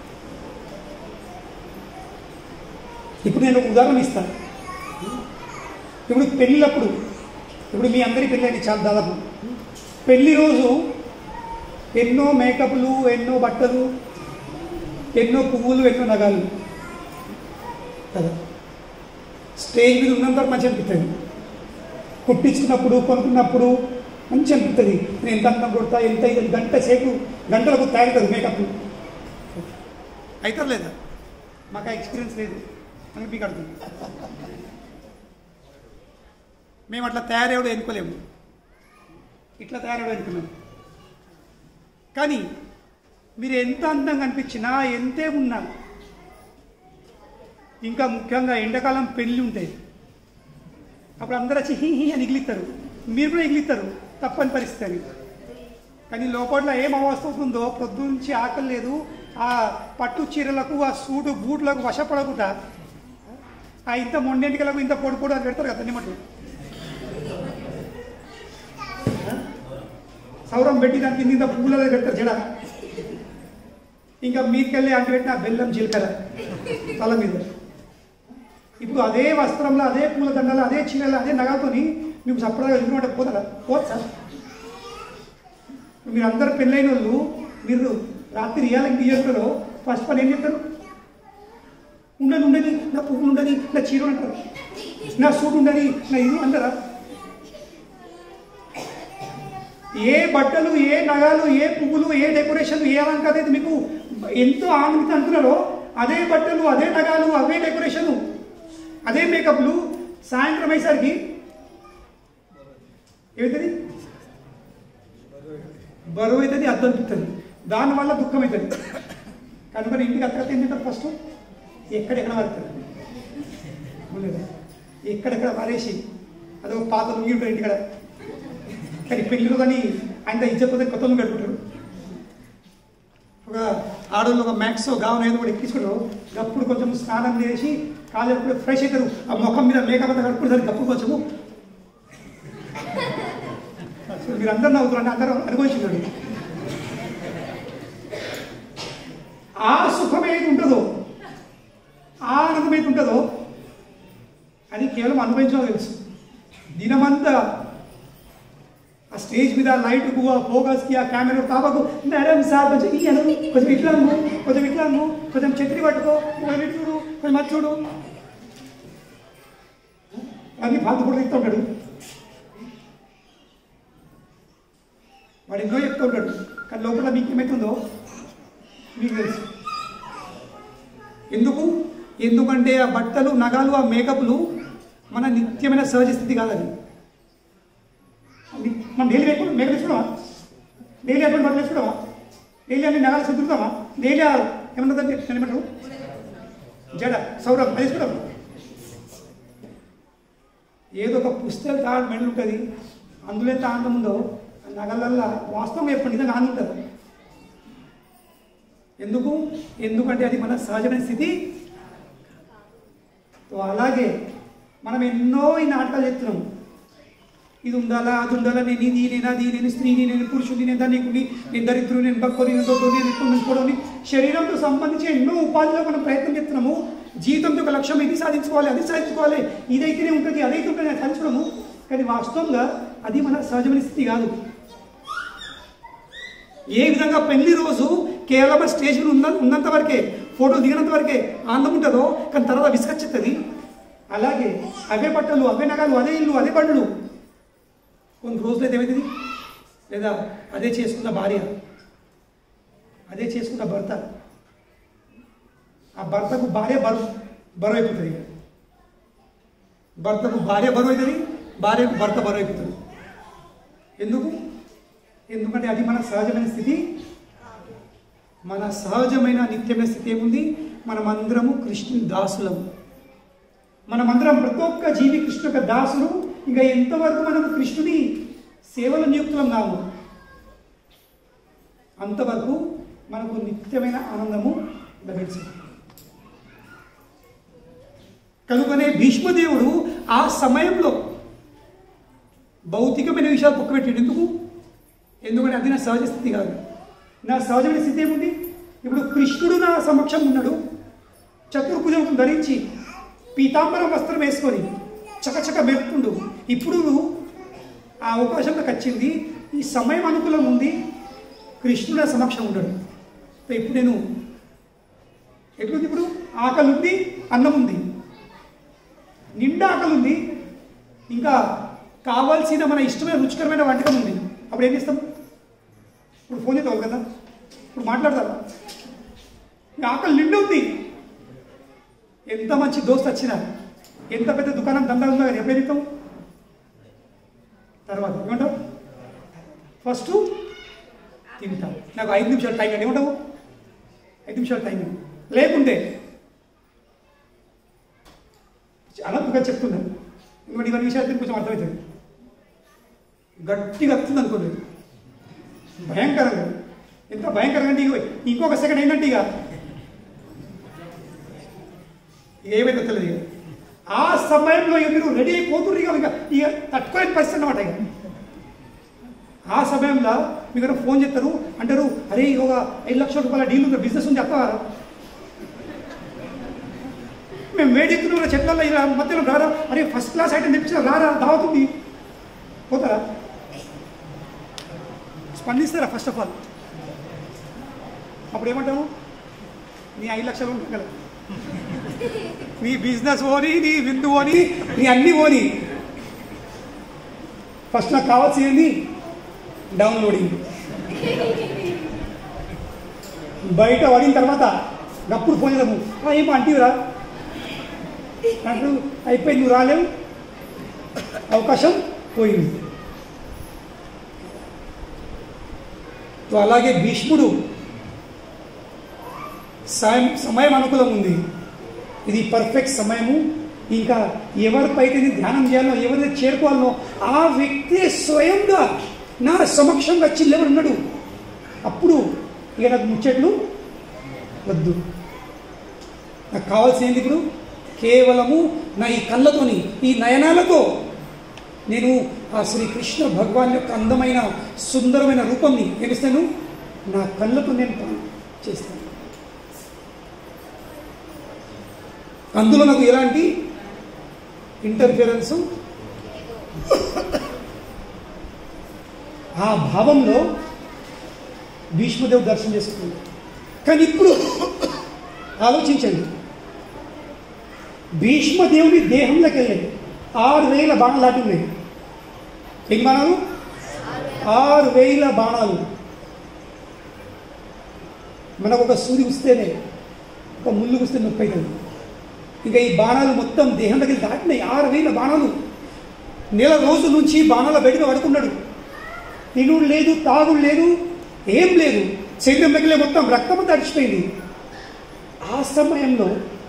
ఇప్పుడు నేను ఒక ఉదాహరణ ఇస్తాను ఇప్పుడు పెళ్ళిళ్ళప్పుడు ఇప్పుడు మీ అందరి పెళ్ళి అండి చాలా దాదాపు పెళ్లి రోజు ఎన్నో మేకప్లు ఎన్నో బట్టలు ఎన్నో పువ్వులు ఎన్నో నగాలు కదా స్టేజ్ మీద ఉన్నంత మంచి అనిపిస్తుంది కుట్టించుకున్నప్పుడు కొనుక్కున్నప్పుడు మంచి అనిపిస్తుంది నేను ఎంత అందం కొడతా ఎంత ఇది గంట సేపు గంటలకు తయారుతుంది మేకప్ అవుతారు లేదా మాకు ఆ ఎక్స్పీరియన్స్ లేదు అని మీకు అడుగుతుంది మేము అట్లా తయారవడం ఎన్నుకోలేము ఇట్లా తయారవడం ఎన్నుకున్నాం కానీ మీరు ఎంత అందంగా అనిపించినా ఎంతే ఉన్నా ఇంకా ముఖ్యంగా ఎండాకాలం పెళ్ళి ఉంటాయి అప్పుడు అందరూ వచ్చి హీ హీ అని ఎగిలిస్తారు మీరు కూడా ఎగిలిస్తారు తప్పని పరిస్థితి అని కానీ లోపల ఏం అవస్థ అవుతుందో పొద్దుంచి ఆకలి లేదు ఆ పట్టు చీరలకు ఆ సూటు బూట్లకు వశపడకుండా ఆ ఇంత మొండెంటికలకు ఇంత పొడి పొడి అని పెడతారు కదా నిమ్మట్లు సౌరం పెట్టి దానికి ఇంత ఇంత పువ్వులలో పెడతారు జడ ఇంకా మీదకెళ్ళి అంటు పెట్టిన బెల్లం జీలకర్ర తల మీద ఇప్పుడు అదే వస్త్రంలో అదే పూల దండలు అదే చీరలు అదే నగలతోని మీకు సపరేట్గా ఎదురుకుంటే పోతారా పోదు సార్ మీరు అందరు పెళ్ళైన వాళ్ళు మీరు రాత్రి ఇయ్యాలని తీయస్తారో ఫస్ట్ పని ఏం చెప్తారు ఉండని ఉండని నా పువ్వులు ఉండని నా చీర అంటారు నా సూట్ ఉండని నా ఇది అంటారా ఏ బట్టలు ఏ నగాలు ఏ పువ్వులు ఏ డెకరేషన్ ఏ అలంకారం అయితే మీకు ఎంతో ఆనందిత అంటున్నారో అదే బట్టలు అదే నగాలు అవే డెకరేషన్ అదే మేకప్లు సాయంత్రం అయ్యేసరికి ఏమవుతుంది బరువు అవుతుంది అర్థం అనిపిస్తుంది దానివల్ల దుఃఖం అవుతుంది కనుక ఇంటికి అత్తగా ఏం తింటారు ఫస్ట్ ఎక్కడెక్కడ పడుతుంది ఉండదా ఎక్కడెక్కడ పడేసి అదో పాత లుంగి ఉంటారు ఇంటికాడ కానీ పెళ్ళిలో కానీ ఆయన ఇచ్చకపోతే కొత్త లుంగి కట్టుకుంటారు ఒక ఆడవాళ్ళు ఒక మ్యాక్స్ గావన ఏదో కూడా ఎక్కించుకుంటారు అప్పుడు కొంచెం స్నానం చేసి కాళ్ళు ఎప్పుడు ఫ్రెష్ అవుతారు ఆ ముఖం మీద మేకప్ అంతా కట్టుకుంటారు గప్పు కొంచెము అసలు మీరు అందరు నవ్వుతారు అందరూ అనుభవించుకోండి ఆ సుఖం ఏది ఉంటుందో ఆ ఆనందం ఏది ఉంటుందో అది కేవలం అనుభవించడం తెలుసు దినమంతా ఆ స్టేజ్ మీద లైట్కు ఆ ఫోకస్కి ఆ కెమెరా తాపకు మేడం సార్ కొంచెం ఇయ్యను కొంచెం ఇట్లా అమ్ము కొంచెం ఇట్లా అమ్ము కొంచెం ఛత్రి పట్టుకో కొంచెం ఇటు చూడు కొంచెం అది చూడు అన్ని ఫాల్తు కూడా చెప్తూ ఉంటాడు వాడు ఎన్నో చెప్తూ ఉంటాడు కానీ లోపల మీకు ఏమవుతుందో మీకు తెలుసు ఎందుకు ఎందుకంటే ఆ బట్టలు నగాలు ఆ మేకప్లు మన నిత్యమైన సహజ స్థితి కాదని మనం డైలీ వేసుకుంటాం మేకలు వేసుకున్నావా డైలీ అటువంటి బట్టలు వేసుకున్నావా డైలీ అన్ని నగలు సుద్దుతామా డైలీ ఏమన్నదంటే ఏమంటారు జడ సౌరభ్ అది వేసుకుంటాం ఏదో ఒక పుస్తకం తాడు మెడలు ఉంటుంది అందులో ఎంత ఆనందం ఉందో ఆ నగలల్లా వాస్తవం ఎప్పుడు నిజంగా ఆనందం ఉంటుంది ఎందుకు ఎందుకంటే అది మన సహజమైన స్థితి సో అలాగే మనం ఎన్నో ఈ నాటకాలు చెప్తున్నాం ఇది ఉండాలా అది ఉండాలా నేను ఇది నేను అది నేను స్త్రీని నేను పురుషుని నేను ధనికుని నేను దరిద్రుని నేను భక్తుని నేను దొడ్డు నేను ఎక్కువ నుంచుకోవడం శరీరంతో సంబంధించి ఎన్నో ఉపాధిలో మనం ప్రయత్నం చేస్తున్నాము జీవితంతో ఒక లక్ష్యం ఇది సాధించుకోవాలి అది సాధించుకోవాలి ఇదైతేనే ఉంటుంది అదైతే ఉంటుంది అని సాధించడము కానీ వాస్తవంగా అది మన సహజమైన స్థితి కాదు ఏ విధంగా పెళ్లి రోజు కేవలం స్టేజ్ మీద ఉన్న ఉన్నంత వరకే ఫోటో దిగినంత వరకే ఆనందం ఉంటుందో కానీ తర్వాత విసుకొచ్చేస్తుంది అలాగే అవే బట్టలు అవే నగలు అదే ఇల్లు అదే బండ్లు కొన్ని రోజులు అయితే ఏమవుతుంది లేదా అదే చేసుకున్న భార్య అదే చేసుకున్న భర్త ఆ భర్తకు భార్య బరువు బరువు అయిపోతుంది ఇక. భర్తకు భార్య బరువు అవుతుంది భార్యకు భర్త బరువు అయిపోతుంది ఎందుకు ఎందుకంటే అది మన సహజమైన స్థితి మన సహజమైన నిత్యమైన స్థితి ఏముంది మనమందరము కృష్ణుని దాసులము మనమందరం ప్రతి ఒక్క జీవి కృష్ణు యొక్క దాసులు ఇంకా ఎంతవరకు మనము కృష్ణుని సేవలు నియుక్తులం కాము అంతవరకు మనకు నిత్యమైన ఆనందము లభించింది కనుకనే భీష్మదేవుడు ఆ సమయంలో భౌతికమైన విషయాలు పక్కబెట్టాడు ఎందుకు ఎందుకంటే అది నా సహజ స్థితి కాదు నా సహజమైన స్థితి ఏముంది ఇప్పుడు కృష్ణుడు నా సమక్షం ఉన్నాడు చతుర్భుజం ధరించి పీతాంబరం వస్త్రం వేసుకొని చకచక మెరుపుండు ఇప్పుడు ఆ అవకాశం నాకు వచ్చింది ఈ సమయం అనుకూలం ఉంది కృష్ణుడు నా సమక్షం ఉండడు సో ఇప్పుడు నేను ఎట్లుంది ఇప్పుడు ఆకలి ఉంది అన్నం ఉంది నిండా ఆకలి ఉంది ఇంకా కావాల్సిన మన ఇష్టమైన రుచికరమైన వంటకం ఉంది అప్పుడు ఏం చేస్తాం ఇప్పుడు ఫోన్ చేద్దాం కదా ఇప్పుడు మాట్లాడతారా ఈ ఆకలి నిండు ఉంది ఎంత మంచి దోస్త్ వచ్చినా ఎంత పెద్ద దుకాణం దందా ఉందో కానీ ఎప్పుడు చెప్తాం తర్వాత ఏమంటావు ఫస్ట్ తింటాం నాకు ఐదు నిమిషాలు టైం అండి ఏమంటావు ఐదు నిమిషాలు టైం ఇవ్వు. లేకుంటే చాలా దుఃఖం చెప్తున్నాను ఇంకోటి ఇవన్నీ విషయాలు తిరిగి కొంచెం అర్థమవుతుంది గట్టిగా వస్తుంది అనుకోలేదు భయంకరంగా ఎంత భయంకరంగా అంటే ఇగో ఇంకొక సెకండ్ ఏంటంటే ఇక ఏమైతే తెలియదు ఇక ఆ సమయంలో ఇక మీరు రెడీ అయిపోతున్నారు ఇక ఇక ఇక తట్టుకోలేని పరిస్థితి అన్నమాట ఇక ఆ సమయంలో మీకు ఫోన్ చేస్తారు అంటారు అరే ఒక ఐదు లక్షల రూపాయల డీల్ ఉంది బిజినెస్ ఉంది చెప్తావా మేము వేడెక్కుతున్న చెట్లలో ఇలా మధ్యలో రారా అరే ఫస్ట్ క్లాస్ ఐటమ్ తెప్పించిన రారా దావుతుంది పోతారా స్పందిస్తారా ఫస్ట్ ఆఫ్ ఆల్ అప్పుడు ఏమంటాము నీ ఐదు లక్షలు ఉంటాయి కదా నీ బిజినెస్ ఓని నీ విందు ఓని నీ అన్ని ఓని ఫస్ట్ నాకు కావాల్సింది డౌన్లోడింగ్ బయట పడిన తర్వాత గప్పుడు ఫోన్ చేద్దాము "ఆ, ఏమో అంటీవిరా నాకు అయిపోయింది నువ్వు రాలేవు అవకాశం పోయింది సో అలాగే భీష్ముడు సమయం సమయం అనుకూలం ఉంది ఇది పర్ఫెక్ట్ సమయము ఇంకా ఎవరిపైతే నేను ధ్యానం చేయాలో ఎవరైతే చేరుకోవాలనో ఆ వ్యక్తి స్వయంగా నా సమక్షంగా వచ్చి ఎవరు ఉన్నాడు అప్పుడు ఇక నాకు ముచ్చట్లు వద్దు నాకు కావాల్సింది ఇప్పుడు కేవలము నా ఈ కళ్ళతోని ఈ నయనాలతో నేను ఆ శ్రీకృష్ణ భగవాన్ యొక్క అందమైన సుందరమైన రూపంని ఏమిస్తాను నా కళ్ళతో నేను పాలన చేస్తాను అందులో నాకు ఎలాంటి ఇంటర్ఫిరెన్స్ ఆ భావంలో భీష్మదేవ్ దర్శనం చేసుకుంది కానీ ఇప్పుడు ఆలోచించండి భీష్మదేవుని దేహంలోకి వెళ్ళాయి ఆరు వేల బాణాలు దాటింది ఎన్ని బాణాలు ఆరు వేల బాణాలు మనకు ఒక సూది వస్తేనే ఒక ముళ్ళు వస్తే నొప్పి అవుతుంది ఇంకా ఈ బాణాలు మొత్తం దేహంలోకి వెళ్ళి దాటినాయి ఆరు వేల బాణాలు నెల రోజుల నుంచి బాణాల బయటకు పడుకున్నాడు తినుడు లేదు తాగుడు లేదు ఏం లేదు శరీరం దగ్గర మొత్తం రక్తం తడిచిపోయింది ఆ సమయంలో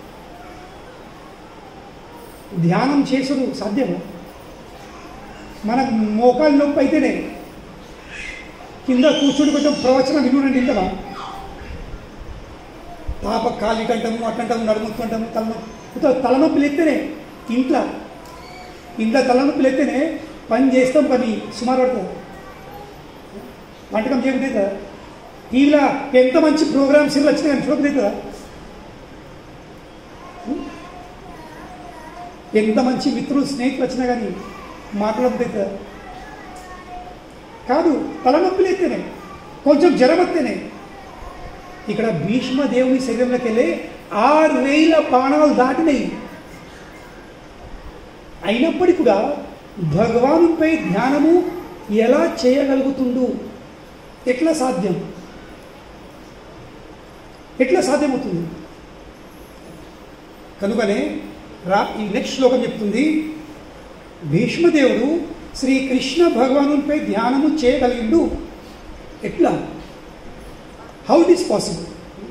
ధ్యానం చేసుడు సాధ్యమా మనకు మోకాలు నొప్పి అయితేనే కింద కూర్చుని కొంచెం ప్రవచనం వినుడండి ఇంతవా తాప కాలి కంటాము అట్టంటాము నడుముతుంటాము తలనొప్పి తలనొప్పి లేస్తేనే ఇంట్లో ఇంట్లో తలనొప్పి లేస్తేనే పని చేస్తాం పని సుమారు పడుతుంది వంటకం చేయకపోతే కదా టీవీలో ఎంత మంచి ప్రోగ్రామ్స్ ఇలా వచ్చినాయి కానీ చూడకపోతే కదా ఎంత మంచి మిత్రులు స్నేహితులు వచ్చినా కానీ మాట్లాడకపోతే కదా కాదు తలనొప్పి లేస్తేనే కొంచెం జ్వరం వస్తేనే ఇక్కడ భీష్మ దేవుని శరీరంలోకి వెళ్ళి ఆరు వేల బాణాలు దాటినాయి అయినప్పటికీ కూడా భగవానుపై ధ్యానము ఎలా చేయగలుగుతుండు ఎట్లా సాధ్యం ఎట్లా సాధ్యమవుతుంది కనుకనే రా ఈ నెక్స్ట్ శ్లోకం చెప్తుంది భీష్మదేవుడు శ్రీకృష్ణ భగవానుపై ధ్యానము చేయగలిగిండు ఎట్లా హౌ ఇట్ ఈస్ పాసిబుల్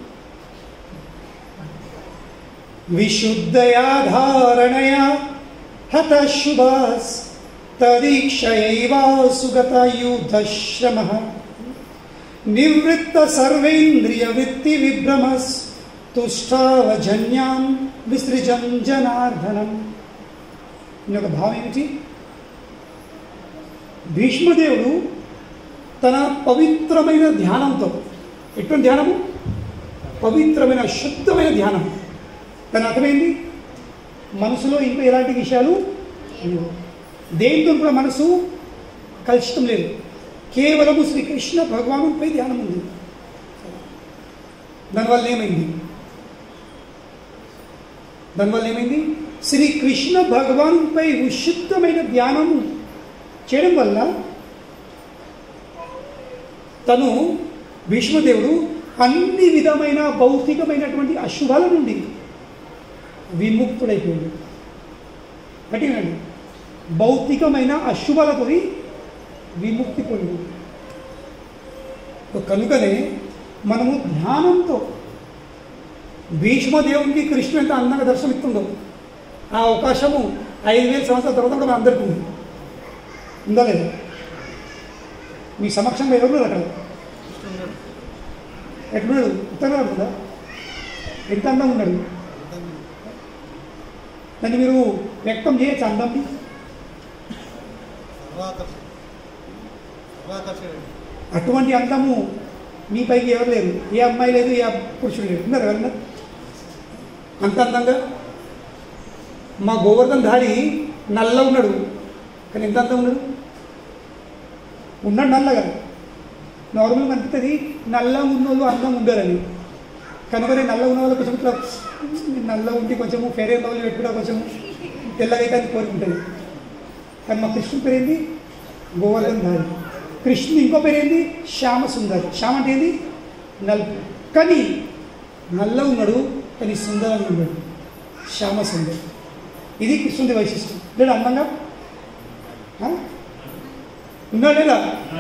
విశుద్ధయా ధారణయా హతశుభాస్ తదీక్షయైవా సుగతయూధశ్రమ నివృత్త సర్వేంద్రియ వృత్తి విభ్రమస్ తుష్టావజన్యాం విసృజం జనార్దనం దీని యొక్క భావం ఏమిటి భీష్మదేవుడు తన పవిత్రమైన ధ్యానంతో ఎటువంటి ధ్యానము పవిత్రమైన శుద్ధమైన ధ్యానం దాని అర్థమైంది మనసులో ఇంకా ఎలాంటి విషయాలు లేవు. దేంతో కూడా మనసు కలుషితం లేదు కేవలము శ్రీకృష్ణ భగవానుపై ధ్యానం ఉంది దానివల్ల ఏమైంది దానివల్ల ఏమైంది శ్రీకృష్ణ భగవానుపై విశుద్ధమైన ధ్యానము చేయడం వల్ల తను భీష్మదేవుడు అన్ని విధమైన భౌతికమైనటువంటి అశుభాల నుండి విముక్తుడైపోయాడు గట్టిగానండి భౌతికమైన అశుభాలతో విముక్తి పొందాడు కనుకనే మనము ధ్యానంతో భీష్మదేవునికి కృష్ణుడు ఎంత అందంగా దర్శనమిస్తుండో ఆ అవకాశము ఐదు వేల సంవత్సరాల తర్వాత కూడా మన అందరికీ ఉంది ఉందా లేదా మీ సమక్షంలో ఎవరు అక్కడ ఎట్లున్నాడు ఉత్తరంగా ఉంటుందా ఎంత అందంగా ఉన్నాడు దాన్ని మీరు వ్యక్తం చేయొచ్చు అందంని సర్వాకర్షణ సర్వాకర్షణ అటువంటి అందము మీ పైకి ఎవరు లేరు ఏ అమ్మాయి లేదు ఏ పురుషుడు లేరు ఉన్నారు ఎవరన్నా అంత అందంగా మా గోవర్ధన్ ధారి నల్ల ఉన్నాడు కానీ ఎంత అందం ఉన్నాడు ఉన్నాడు నల్లగా నార్మల్గా అనిపిస్తుంది నల్ల ఉన్నోళ్ళు అందం ఉండరని కనుక నల్ల ఉన్న వాళ్ళు కొంచెం ఇట్లా నల్ల ఉంటే కొంచెము ఫెయిర్ అండ్ లవ్లీ పెట్టుకుంటే కొంచెం తెల్లగైతే అని కోరుకుంటుంది కానీ మా కృష్ణుని పేరేంది గోవర్ధన్ ధారి కృష్ణుని ఇంకో పేరేంది శ్యామ సుందరి శ్యామ అంటే ఏంది నలుపు కానీ నల్ల ఉన్నాడు కానీ సుందరంగా ఉన్నాడు శ్యామ సుందరి ఇది కృష్ణుడి వైశిష్టం లేడు అందంగా ఆ? ఉన్నాడు లేదా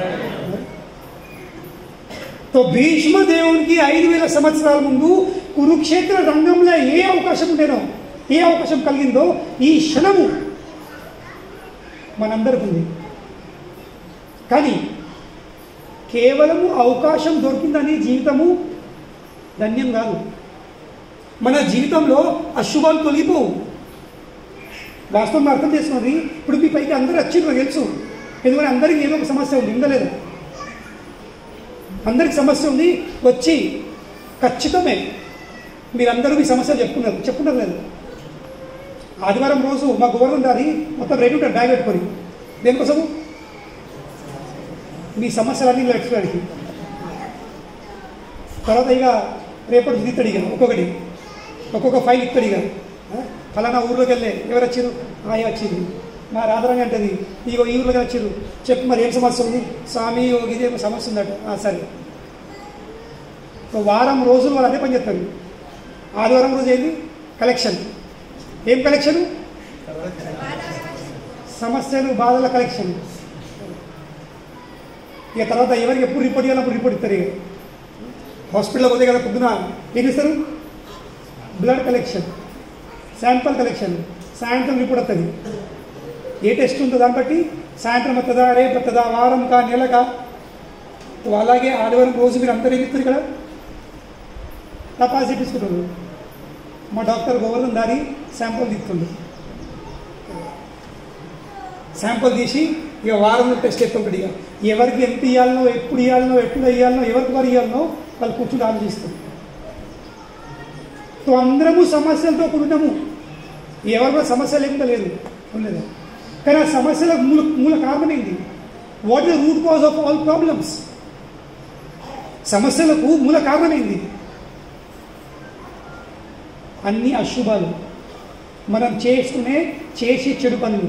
తో భీష్మ దేవునికి ఐదు వేల సంవత్సరాల ముందు కురుక్షేత్ర రంగంలో ఏ అవకాశం ఉండేనో ఏ అవకాశం కలిగిందో ఈ క్షణము మనందరికి ఉంది కానీ కేవలము అవకాశం దొరికిందని జీవితము ధన్యం కాదు మన జీవితంలో అశుభాలు తొలిగిపోవు వాస్తవం అర్థం చేసుకున్నది ఇప్పుడు మీ పైకి అందరూ వచ్చిండ్రు నాకు తెలుసు ఎందుకంటే అందరికీ ఏదో ఒక సమస్య ఉంది ఉందా లేదా అందరికి సమస్య ఉంది వచ్చి ఖచ్చితమే మీరందరూ మీ సమస్య చెప్పుకున్నారు చెప్పుకున్నారు లేదు ఆదివారం రోజు మా గోవర్ధన్ దారి మొత్తం రెడీ ఉంటారు బ్యాగ్ పెట్టుకొని దేనికోసము మీ సమస్యలన్నీ ఇలా పెట్టుకోవడానికి తర్వాత ఇక రేపటి దిగుతాడు ఇక ఒక్కొక్కటి ఒక్కొక్క ఫైల్ ఇస్తాడు ఇక ఆ, ఫలానా ఊర్లోకి వెళ్ళే ఎవరు వచ్చారు ఆయా వచ్చింది మా రాధరాణి అంటది ఇగో ఈ ఊర్లోకి వచ్చారు చెప్పు మరి ఏం సమస్య ఉంది స్వామి ఓ ఇదే సమస్య ఉందట "ఆ, సరే ఒక వారం రోజులు వాళ్ళు అదే పని చేస్తారు ఆదివారం రోజు ఏంది కలెక్షన్ ఏం కలెక్షన్ సమస్యలు బాధల కలెక్షన్ ఇక తర్వాత ఎవరికి ఎప్పుడు రిపోర్ట్ చేయాలప్పుడు రిపోర్ట్ ఇస్తారు ఇక హాస్పిటల్కి పోతే కదా పొద్దున ఏం ఇస్తారు బ్లడ్ కలెక్షన్ శాంపుల్ కలెక్షన్ సాయంత్రం రిపోర్ట్ వస్తుంది ఏ టెస్ట్ ఉందో దాన్ని బట్టి సాయంత్రం వస్తుందా రేపు వస్తుందా వారం కా నెలకా సో అలాగే ఆదివారం రోజు మీరు అందరూ ఏం చెప్తారు ఇక్కడ తపాస్ చేపించుకుంటారు మా డాక్టర్ గోవర్ధన్ దారి శాంపుల్ తీస్తుండ్రు శాంపుల్ తీసి ఇక వారంలో టెస్ట్ ఎత్తుంటాడు ఇక ఎవరికి ఎంత ఇవ్వాలనో ఎప్పుడు ఇవ్వాలనో ఎప్పుడు ఇవ్వాలనో ఎవరికి వారు ఇవ్వాలనో వాళ్ళు కూర్చుని ఆలోచిస్తారు సో అందరము సమస్యలతో కూడున్నాము ఎవరు కూడా సమస్య లేకుండా లేదు ఉండలేదు కానీ ఆ సమస్యలకు మూల మూల కారణం ఏంటి what is root cause of all problems సమస్యలకు మూల కారణం ఏంటి అన్ని అశుభాలు మనం చేసుకునే చేసే చెడు పనులు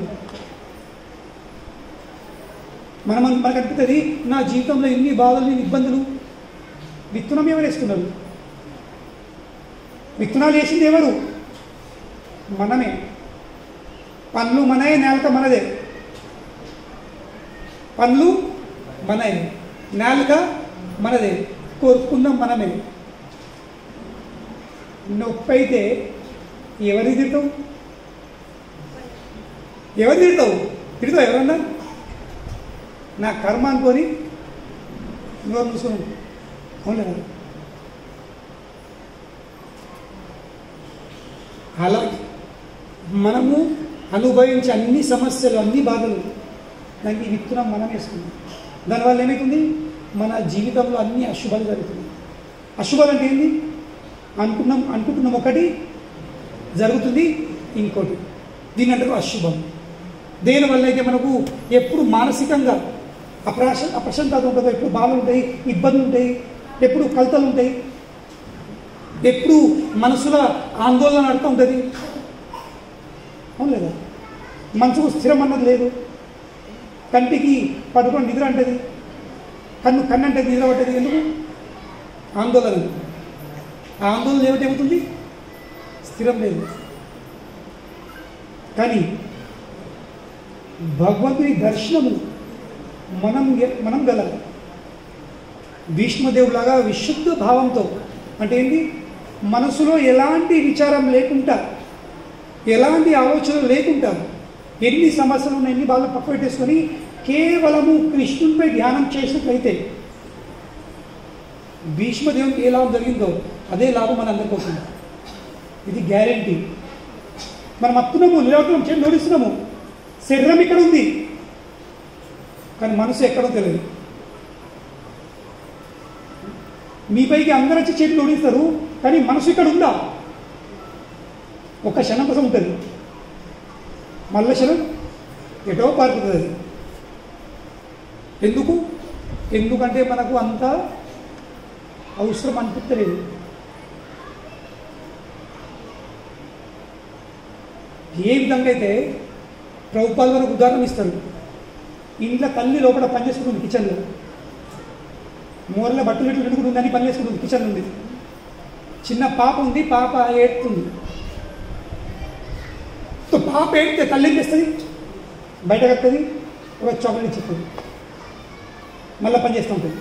మనం మనకు అనిపిస్తుంది నా జీవితంలో ఎన్ని బాధలు ఎన్ని ఇబ్బందులు విత్తనం ఎవరు వేసుకున్నారు విత్తనాలు వేసింది ఎవరు మనమే పనులు మనయే నేలక మనదే పనులు మనయే నేలక మనదే కోరుకుందాం మనమే నొప్పి అయితే ఎవరి తిడతావు ఎవరు తిడతావు తిడతావు ఎవరన్నా నా కర్మ అనుకొని నువ్వు మూసుకున్నావు అవును కదా అలాగే మనము అనుభవించే అన్ని సమస్యలు అన్ని బాధలు దానికి విత్తనం మనం వేసుకున్నాం దానివల్ల ఏమవుతుంది మన జీవితంలో అన్ని అశుభాలు జరుగుతున్నాయి అశుభాలు అంటే ఏంది అనుకున్నాం అనుకుంటున్నాం ఒకటి జరుగుతుంది ఇంకోటి దీని అంటారు అశుభం దేనివల్ల అయితే మనకు ఎప్పుడు మానసికంగా అప్రాశ అప్రశాంతత ఉంటుందో ఎప్పుడు బాధలు ఉంటాయి ఇబ్బందులు ఉంటాయి ఎప్పుడు కలతలు ఉంటాయి ఎప్పుడు మనసులో ఆందోళన నడుతూ ఉంటుంది అవును లేదా మనసుకు స్థిరం అన్నది లేదు కంటికి పడుకొని నిద్ర అంటది కన్ను కన్ను అంటే నిద్ర పట్టది ఎందుకు ఆందోళన ఆ ఆందోళన ఏమిటి ఏమవుతుంది స్థిరం లేదు కానీ భగవంతుని దర్శనము మనం ఎ- మనం గల భీష్మదేవులాగా విశుద్ధ భావంతో అంటే ఏంటి మనసులో ఎలాంటి విచారం లేకుండా ఎలాంటి ఆలోచన లేకుండా ఎన్ని సమస్యలు ఉన్నాయి ఎన్ని బాధలు పక్క పెట్టేసుకొని కేవలము కృష్ణునిపై ధ్యానం చేసినట్లయితే భీష్మదేవునికి ఏ లాభం జరిగిందో అదే లాభం మన అందరికీ అవుతుంది ఇది గ్యారంటీ మనం అత్తున్నాము నిలవటం చేసి నడుస్తున్నాము శరీరం ఇక్కడ ఉంది కానీ మనసు ఎక్కడో తెలియదు మీపైకి అందరూ వచ్చి చేతులు ఓడిస్తారు కానీ మనసు ఇక్కడ ఉందా ఒక క్షణం కోసం ఉంటుంది మళ్ళీ క్షణం ఎటో పారుతుంది అది ఎందుకు ఎందుకంటే మనకు అంత అవసరం అనిపించలేదు ఏ విధంగా అయితే ప్రభుత్వాలు మనకు ఉదాహరణ ఇస్తారు ఇంట్లో తల్లి లోపల పని చేసుకుంటుంది కిచెన్లో మూరలో బట్టలు ఇట్లు రెండు ఉందని పని చేసుకుంటుంది కిచెన్ ఉంది చిన్న పాప ఉంది పాప ఏడుతుంది సో పాప ఏడితే తల్లి ఏం చేస్తుంది బయటకు వస్తుంది ఒక చాక్లెట్ ఇచ్చేస్తుంది మళ్ళీ పని చేస్తూ ఉంటుంది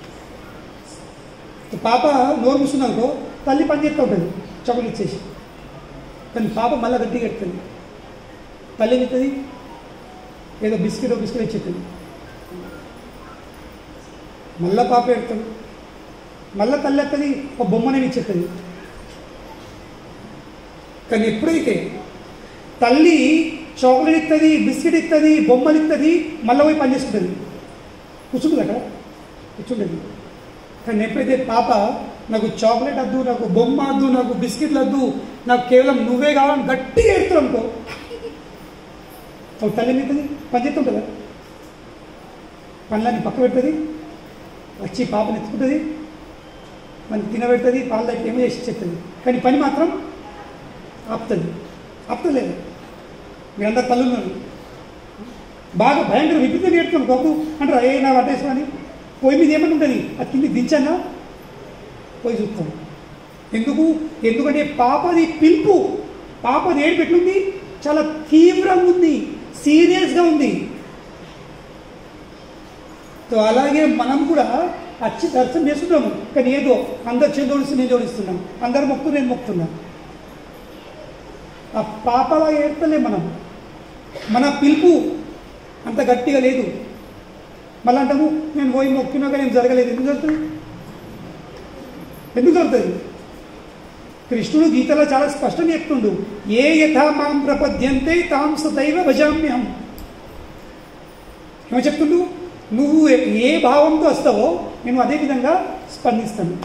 సో పాప నోరు మూసుకుంది అనుకో తల్లి పని చేస్తూ ఉంటుంది చాక్లెట్ ఇచ్చేసి కానీ పాప మళ్ళీ గట్టిగా ఎడుతుంది తల్లి ఏం చెప్తుంది ఏదో బిస్కెట్ బిస్కెట్ ఇచ్చేస్తుంది మళ్ళా పాప ఎడుతుంది మళ్ళా తల్లి ఎత్తది ఒక బొమ్మనేమి ఇచ్చేస్తుంది కానీ ఎప్పుడైతే తల్లి చాక్లెట్ ఇస్తుంది బిస్కెట్ ఇస్తుంది బొమ్మలు ఇస్తుంది మళ్ళీ పోయి పని చేసుకుంటుంది కూర్చుంటుంది అక్కడ కూర్చుంటుంది కానీ ఎప్పుడైతే పాప నాకు చాక్లెట్ వద్దు నాకు బొమ్మ వద్దు నాకు బిస్కెట్లు వద్దు నాకు కేవలం నువ్వే కావాలని గట్టిగా ఎడుతావు అనుకో ఒక తల్లి ఏమవుతుంది పని చేస్తుంటుందా పనులన్నీ పక్క పెడుతుంది వచ్చి పాపని ఎత్తుకుంటుంది మనకి తినబెడుతుంది పాలు దగ్గర ఏమో చేసి చెప్తుంది కానీ పని మాత్రం ఆపుతుంది ఆపుతలేదు మీరందరు తల్లులు ఉన్నారు. బాగా భయంకర విపరీతంగా ఏడుతుంది గొప్ప అంటారు ఏ నా పట్టేసుకొని పొయ్యి మీద ఏమని ఉంటుంది అది కింద దించన్నా పోయి చూస్తాం ఎందుకు ఎందుకంటే పాపది పిలుపు పాపది ఏడు పెట్లుంది చాలా తీవ్రంగా ఉంది సీరియస్గా ఉంది సో అలాగే మనం కూడా వచ్చి దర్శనం చేసుకుంటాము కానీ ఏదో అందరు చేతి జోడిస్తే నేను జోడిస్తున్నాం అందరు మొక్కు నేను మొక్కుతున్నా ఆ పాపలా ఏర్తలే మనం మన పిలుపు అంత గట్టిగా లేదు మళ్ళీ అంటాము నేను పోయి మొక్కినా కానీ ఏం జరగలేదు ఎందుకు జరుగుతుంది ఎందుకు జరుగుతుంది కృష్ణుడు గీతలో చాలా స్పష్టంగా చెప్తుండు ఏ యథా మాం ప్రపద్యంతే తాం సదైవ భజామ్యం ఏమో చెప్తుండు నువ్వు ఏ- ఏ భావంతో వస్తావో నేను అదే విధంగా స్పందిస్తాను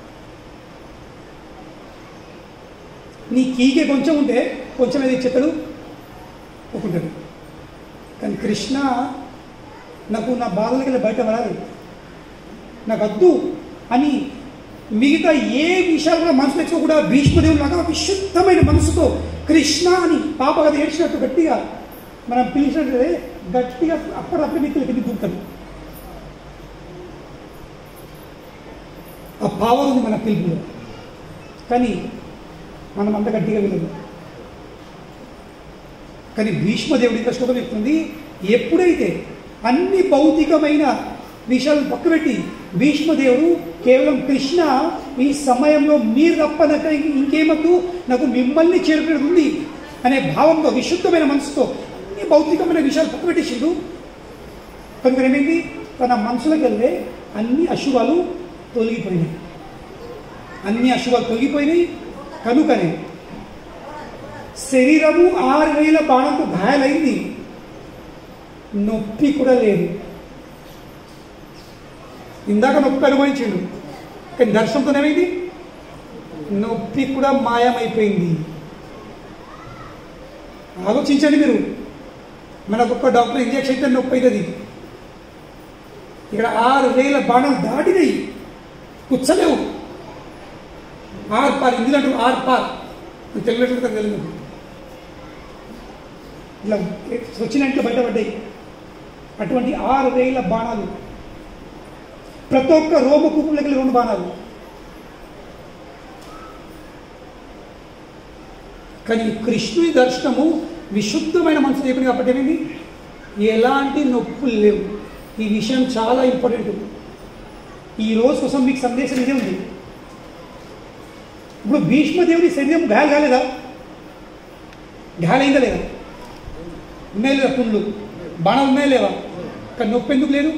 నీ కీకే కొంచెం ఉంటే కొంచెం ఏది ఇచ్చేతాడు ఒప్పుకుంటాడు కానీ కృష్ణ నాకు నా బాధలకి బయట పడాలి నాకు వద్దు అని మిగతా ఏ విషయాలు కూడా మనసు తెచ్చుకో కూడా భీష్మదేవుడు లాగా విశుద్ధమైన మనసుతో కృష్ణ అని పాప కదా ఏడ్చినట్టు గట్టిగా మనం పిలిచినట్లయితే గట్టిగా అప్పుడప్పుడు మీకు కింద దూకుతాం ఆ భావం ఉంది మన పిలుపులో కానీ మనం అంత గట్టిగా వినదు కానీ భీష్మదేవుడి యొక్క శ్లోకం చెప్తుంది ఎప్పుడైతే అన్ని భౌతికమైన విషయాలను పక్కబెట్టి భీష్మదేవుడు కేవలం కృష్ణ ఈ సమయంలో మీరు తప్ప నాకు ఇంకేమద్దు నాకు మిమ్మల్ని చేరుకునేది ఉంది అనే భావంతో విశుద్ధమైన మనసుతో అన్ని భౌతికమైన విషయాలు పక్కబెట్టేసిండు కనుక ఏమైంది తన మనసులోకి వెళ్ళే అన్ని అశుభాలు తొలగిపోయినాయి అన్ని అశుభాలు తొలగిపోయినాయి కనుకనే శరీరము ఆరు వేల బాణంతో గాయాలైంది నొప్పి కూడా లేదు ఇందాక నొప్పి అనుభవించిండు కానీ దర్శనంతో ఏమైంది నొప్పి కూడా మాయమైపోయింది ఆలోచించండి మీరు మనకు ఒక్క డాక్టర్ ఇంజెక్షన్ అయితే నొప్పి అవుతుంది ఇక్కడ ఆరు వేల బాణాలు దాటినాయి కూర్చలేవు ఆర్ పార్ ఇందులో అంటారు ఆర్ పార్ తెలియనట్లు తెలియదు ఇలా వచ్చినట్లు బయటపడ్డాయి అటువంటి ఆరు వేల బాణాలు ప్రతి ఒక్క రోమ కూపులకి రెండు బాణాలు కానీ కృష్ణుని దర్శనము విశుద్ధమైన మనసు చెప్పింది కాబట్టి ఏమైంది ఎలాంటి నొప్పులు లేవు ఈ విషయం చాలా ఇంపార్టెంట్ ఈ రోజు కోసం మీకు సందేశం ఇదే ఉంది ఇప్పుడు భీష్మదేవుడి శరీరం గాయాలు కాలేదా గాయాలైందా లేదా ఉన్నాయి లేదా పుండ్లు బాణం ఉన్నాయి లేవా కానీ నొప్పి ఎందుకు లేదు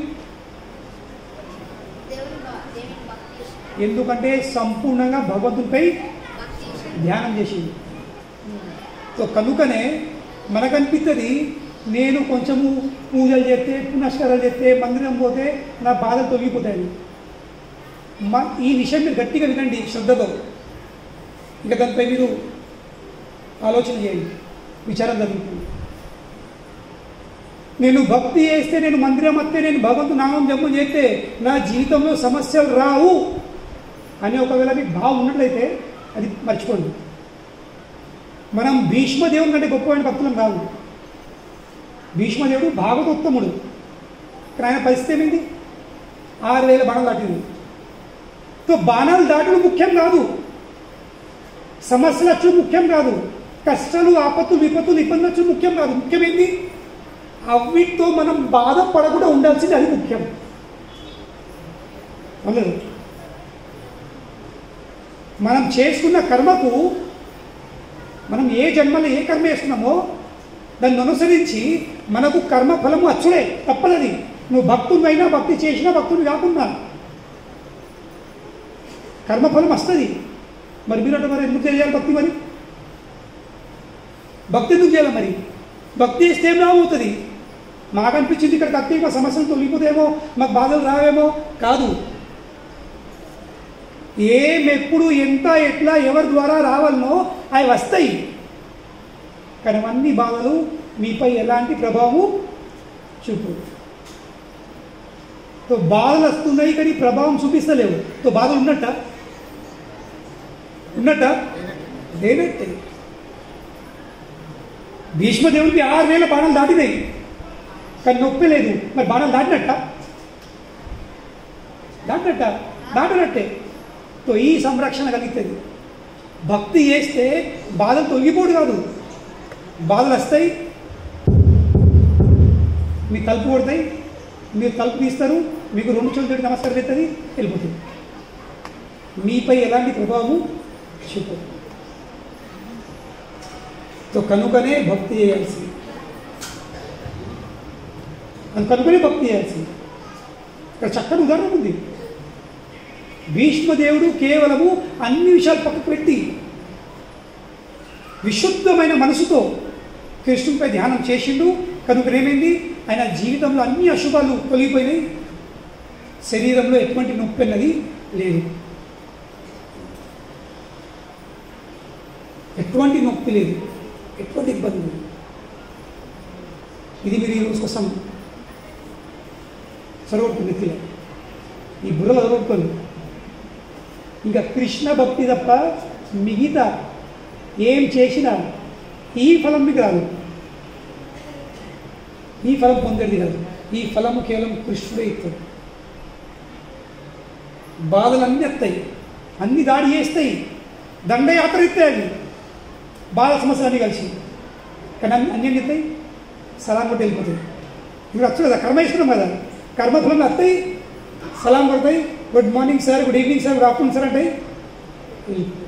దేవుని భ- దేవుని భక్తి చేసి- ఎందుకంటే సంపూర్ణంగా భగవంతునిపై భక్తి చేసి ధ్యానం చేసింది సో కనుకనే మనకు అనిపిస్తుంది నేను కొంచెము పూజలు చేస్తే పునస్కారాలు చేస్తే మందిరం పోతే నా బాధలు తొలగిపోతాయి మా ఈ విషయం మీరు గట్టిగా వినండి శ్రద్ధతో ఇక దానిపై మీరు ఆలోచన చేయండి విచారం జరుగుతుంది నేను భక్తి చేస్తే నేను మందిరం వస్తే నేను భగవంతు నామం జపం చేస్తే నా జీవితంలో సమస్యలు రావు అని ఒకవేళ మీకు భావం ఉన్నట్లయితే అది మర్చిపోండి మనం భీష్మదేవుని కంటే గొప్పమైన భక్తులం కాదు భీష్మదేవుడు భాగవతోత్తముడు కానీ ఆయన పరిస్థితి ఏమైంది ఆరు వేల బాణాలు దాటింది సో బాణాలు దాటడం ముఖ్యం కాదు సమస్యలు వచ్చి ముఖ్యం కాదు కష్టాలు ఆపత్తులు విపత్తులు ఇబ్బందులు వచ్చి ముఖ్యం కాదు ముఖ్యమైంది అవిటితో మనం బాధపడకుండా ఉండాల్సింది అది ముఖ్యం అవును మనం చేసుకున్న కర్మకు మనం ఏ జన్మలో ఏ కర్మ చేస్తున్నామో దాన్ని అనుసరించి మనకు కర్మ ఫలము అచ్చుడే తప్పదది నువ్వు భక్తుడివైనా భక్తి చేసినా భక్తుడు కాకుండా కర్మఫలం వస్తుంది మరి మీరు అంటే మరి ఎందుకు చేయాలి భక్తి మరి భక్తి ఎందుకు చేయాలి మరి భక్తి చేస్తే ఏం రాబోతుంది మాకు అనిపించింది ఇక్కడ కత్తి మా సమస్యలు తొలగిపోతేమో మాకు బాధలు రావేమో కాదు ఏం ఎప్పుడు ఎంత ఎట్లా ఎవరి ద్వారా రావాలనో అవి వస్తాయి కానీ అవన్నీ బాధలు మీపై ఎలాంటి ప్రభావం చూపు తో బాధలు వస్తున్నాయి కానీ ప్రభావం చూపిస్తలేవు తో బాధలు ఉన్నట్ట ఉన్నట్ట లేనట్టే భీష్మదేవుడికి ఆరు వేల బాణాలు దాటినాయి కానీ నొప్పి లేదు మరి బాణాలు దాటినట్ట దాటినట్ట దాటినట్టే తో ఈ సంరక్షణ కలుగుతుంది భక్తి చేస్తే బాధలు తొలగిపోడు కాదు బాధలు వస్తాయి మీ తలుపు కొడతాయి మీరు తలుపు తీస్తారు మీకు రెండు చోట్ల నమస్కారం పెడుతుంది వెళ్ళిపోతుంది మీపై ఎలాంటి ప్రభావము చూపదు సో కనుకనే భక్తి చేయాల్సింది అది కనుకనే భక్తి చేయాల్సింది ఇక్కడ చక్కని ఉదాహరణ ఉంది భీష్మదేవుడు కేవలము అన్ని విషయాలు పక్కకు పెట్టి విశుద్ధమైన మనసుతో కృష్ణునిపై ధ్యానం చేసిండు కనుక ఏమైంది ఆయన జీవితంలో అన్ని అశుభాలు తొలగిపోయినాయి శరీరంలో ఎటువంటి నొప్పి అన్నది లేదు ఎటువంటి నొప్పి లేదు ఎటువంటి ఇబ్బంది లేదు ఇది మీరు ఈ రోజు కోసం చదవట్టు నెత్తిలో ఈ బుర్రలో చదవట్టుకోండి ఇంకా కృష్ణ భక్తి తప్ప మిగతా ఏం చేసినా ఈ ఫలం మీకు రాదు ఈ ఫలం పొందేది కాదు ఈ ఫలము కేవలం కృష్ణుడే ఇస్తాడు బాధలు అన్నీ వస్తాయి అన్ని దాడి చేస్తాయి దండయాత్ర ఇస్తాయి అవి బాధ సమస్యలు అన్నీ కలిసి కానీ అన్ని అన్ని ఎన్ని ఇస్తాయి సలాం కొట్టి వెళ్ళిపోతాయి ఇప్పుడు వచ్చు కదా కర్మ ఇస్తున్నాం కదా కర్మఫలం వస్తాయి సలాం కొడతాయి good morning sir good evening sir good afternoon sir అంటే వెళ్ళిపోతాయి.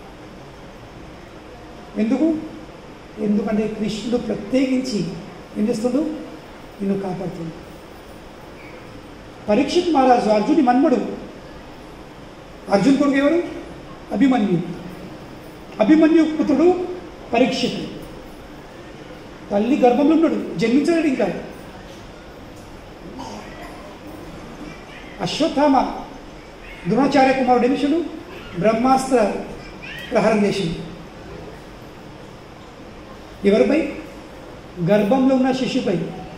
ఎందుకు ఎందుకంటే కృష్ణుడు ప్రత్యేకించి ఏం చేస్తుండు నిన్ను కాపాడుతుంది పరీక్షిత్ మహారాజు అర్జుని మన్మడు అర్జున్ కొడుకు ఎవరు అభిమన్యు అభిమన్యు పుత్రుడు పరీక్షిత్ తల్లి గర్భంలో ఉన్నాడు జన్మించలేడు ఇంకా అశ్వత్థామ ద్రోణాచార్య కుమారుడు ఏమిషుడు బ్రహ్మాస్త్ర ప్రహారం చేసిండు ఎవరిపై గర్భంలో ఉన్న శిశుపై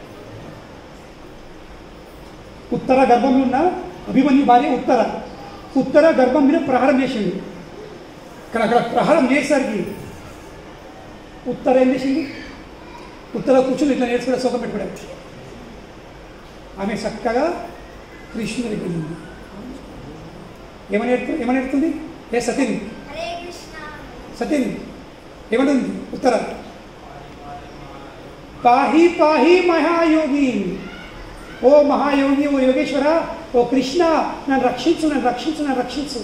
ఉత్తర గర్భంలో ఉన్న అభిమన్యు భార్య ఉత్తర ఉత్తర గర్భం మీద ప్రహారం చేసిండు కానీ అక్కడ ప్రహారం చేసేసరికి ఉత్తర ఏం చేసింది ఉత్తర కూర్చుని ఇట్లా నేర్చుకునే సోకం పెట్టుకోవడానికి ఆమె చక్కగా కృష్ణుని వెళ్ళింది ఏమని ఏడుతు ఏమని ఏడుతుంది ఏ సతీని హరే కృష్ణ సతీన్ ఏమంటుంది ఉత్తర పాహి పాహి మహాయోగి ఓ మహాయోగి ఓ యోగేశ్వర ఓ కృష్ణ నన్ను రక్షించు నన్ను రక్షించు నన్ను రక్షించు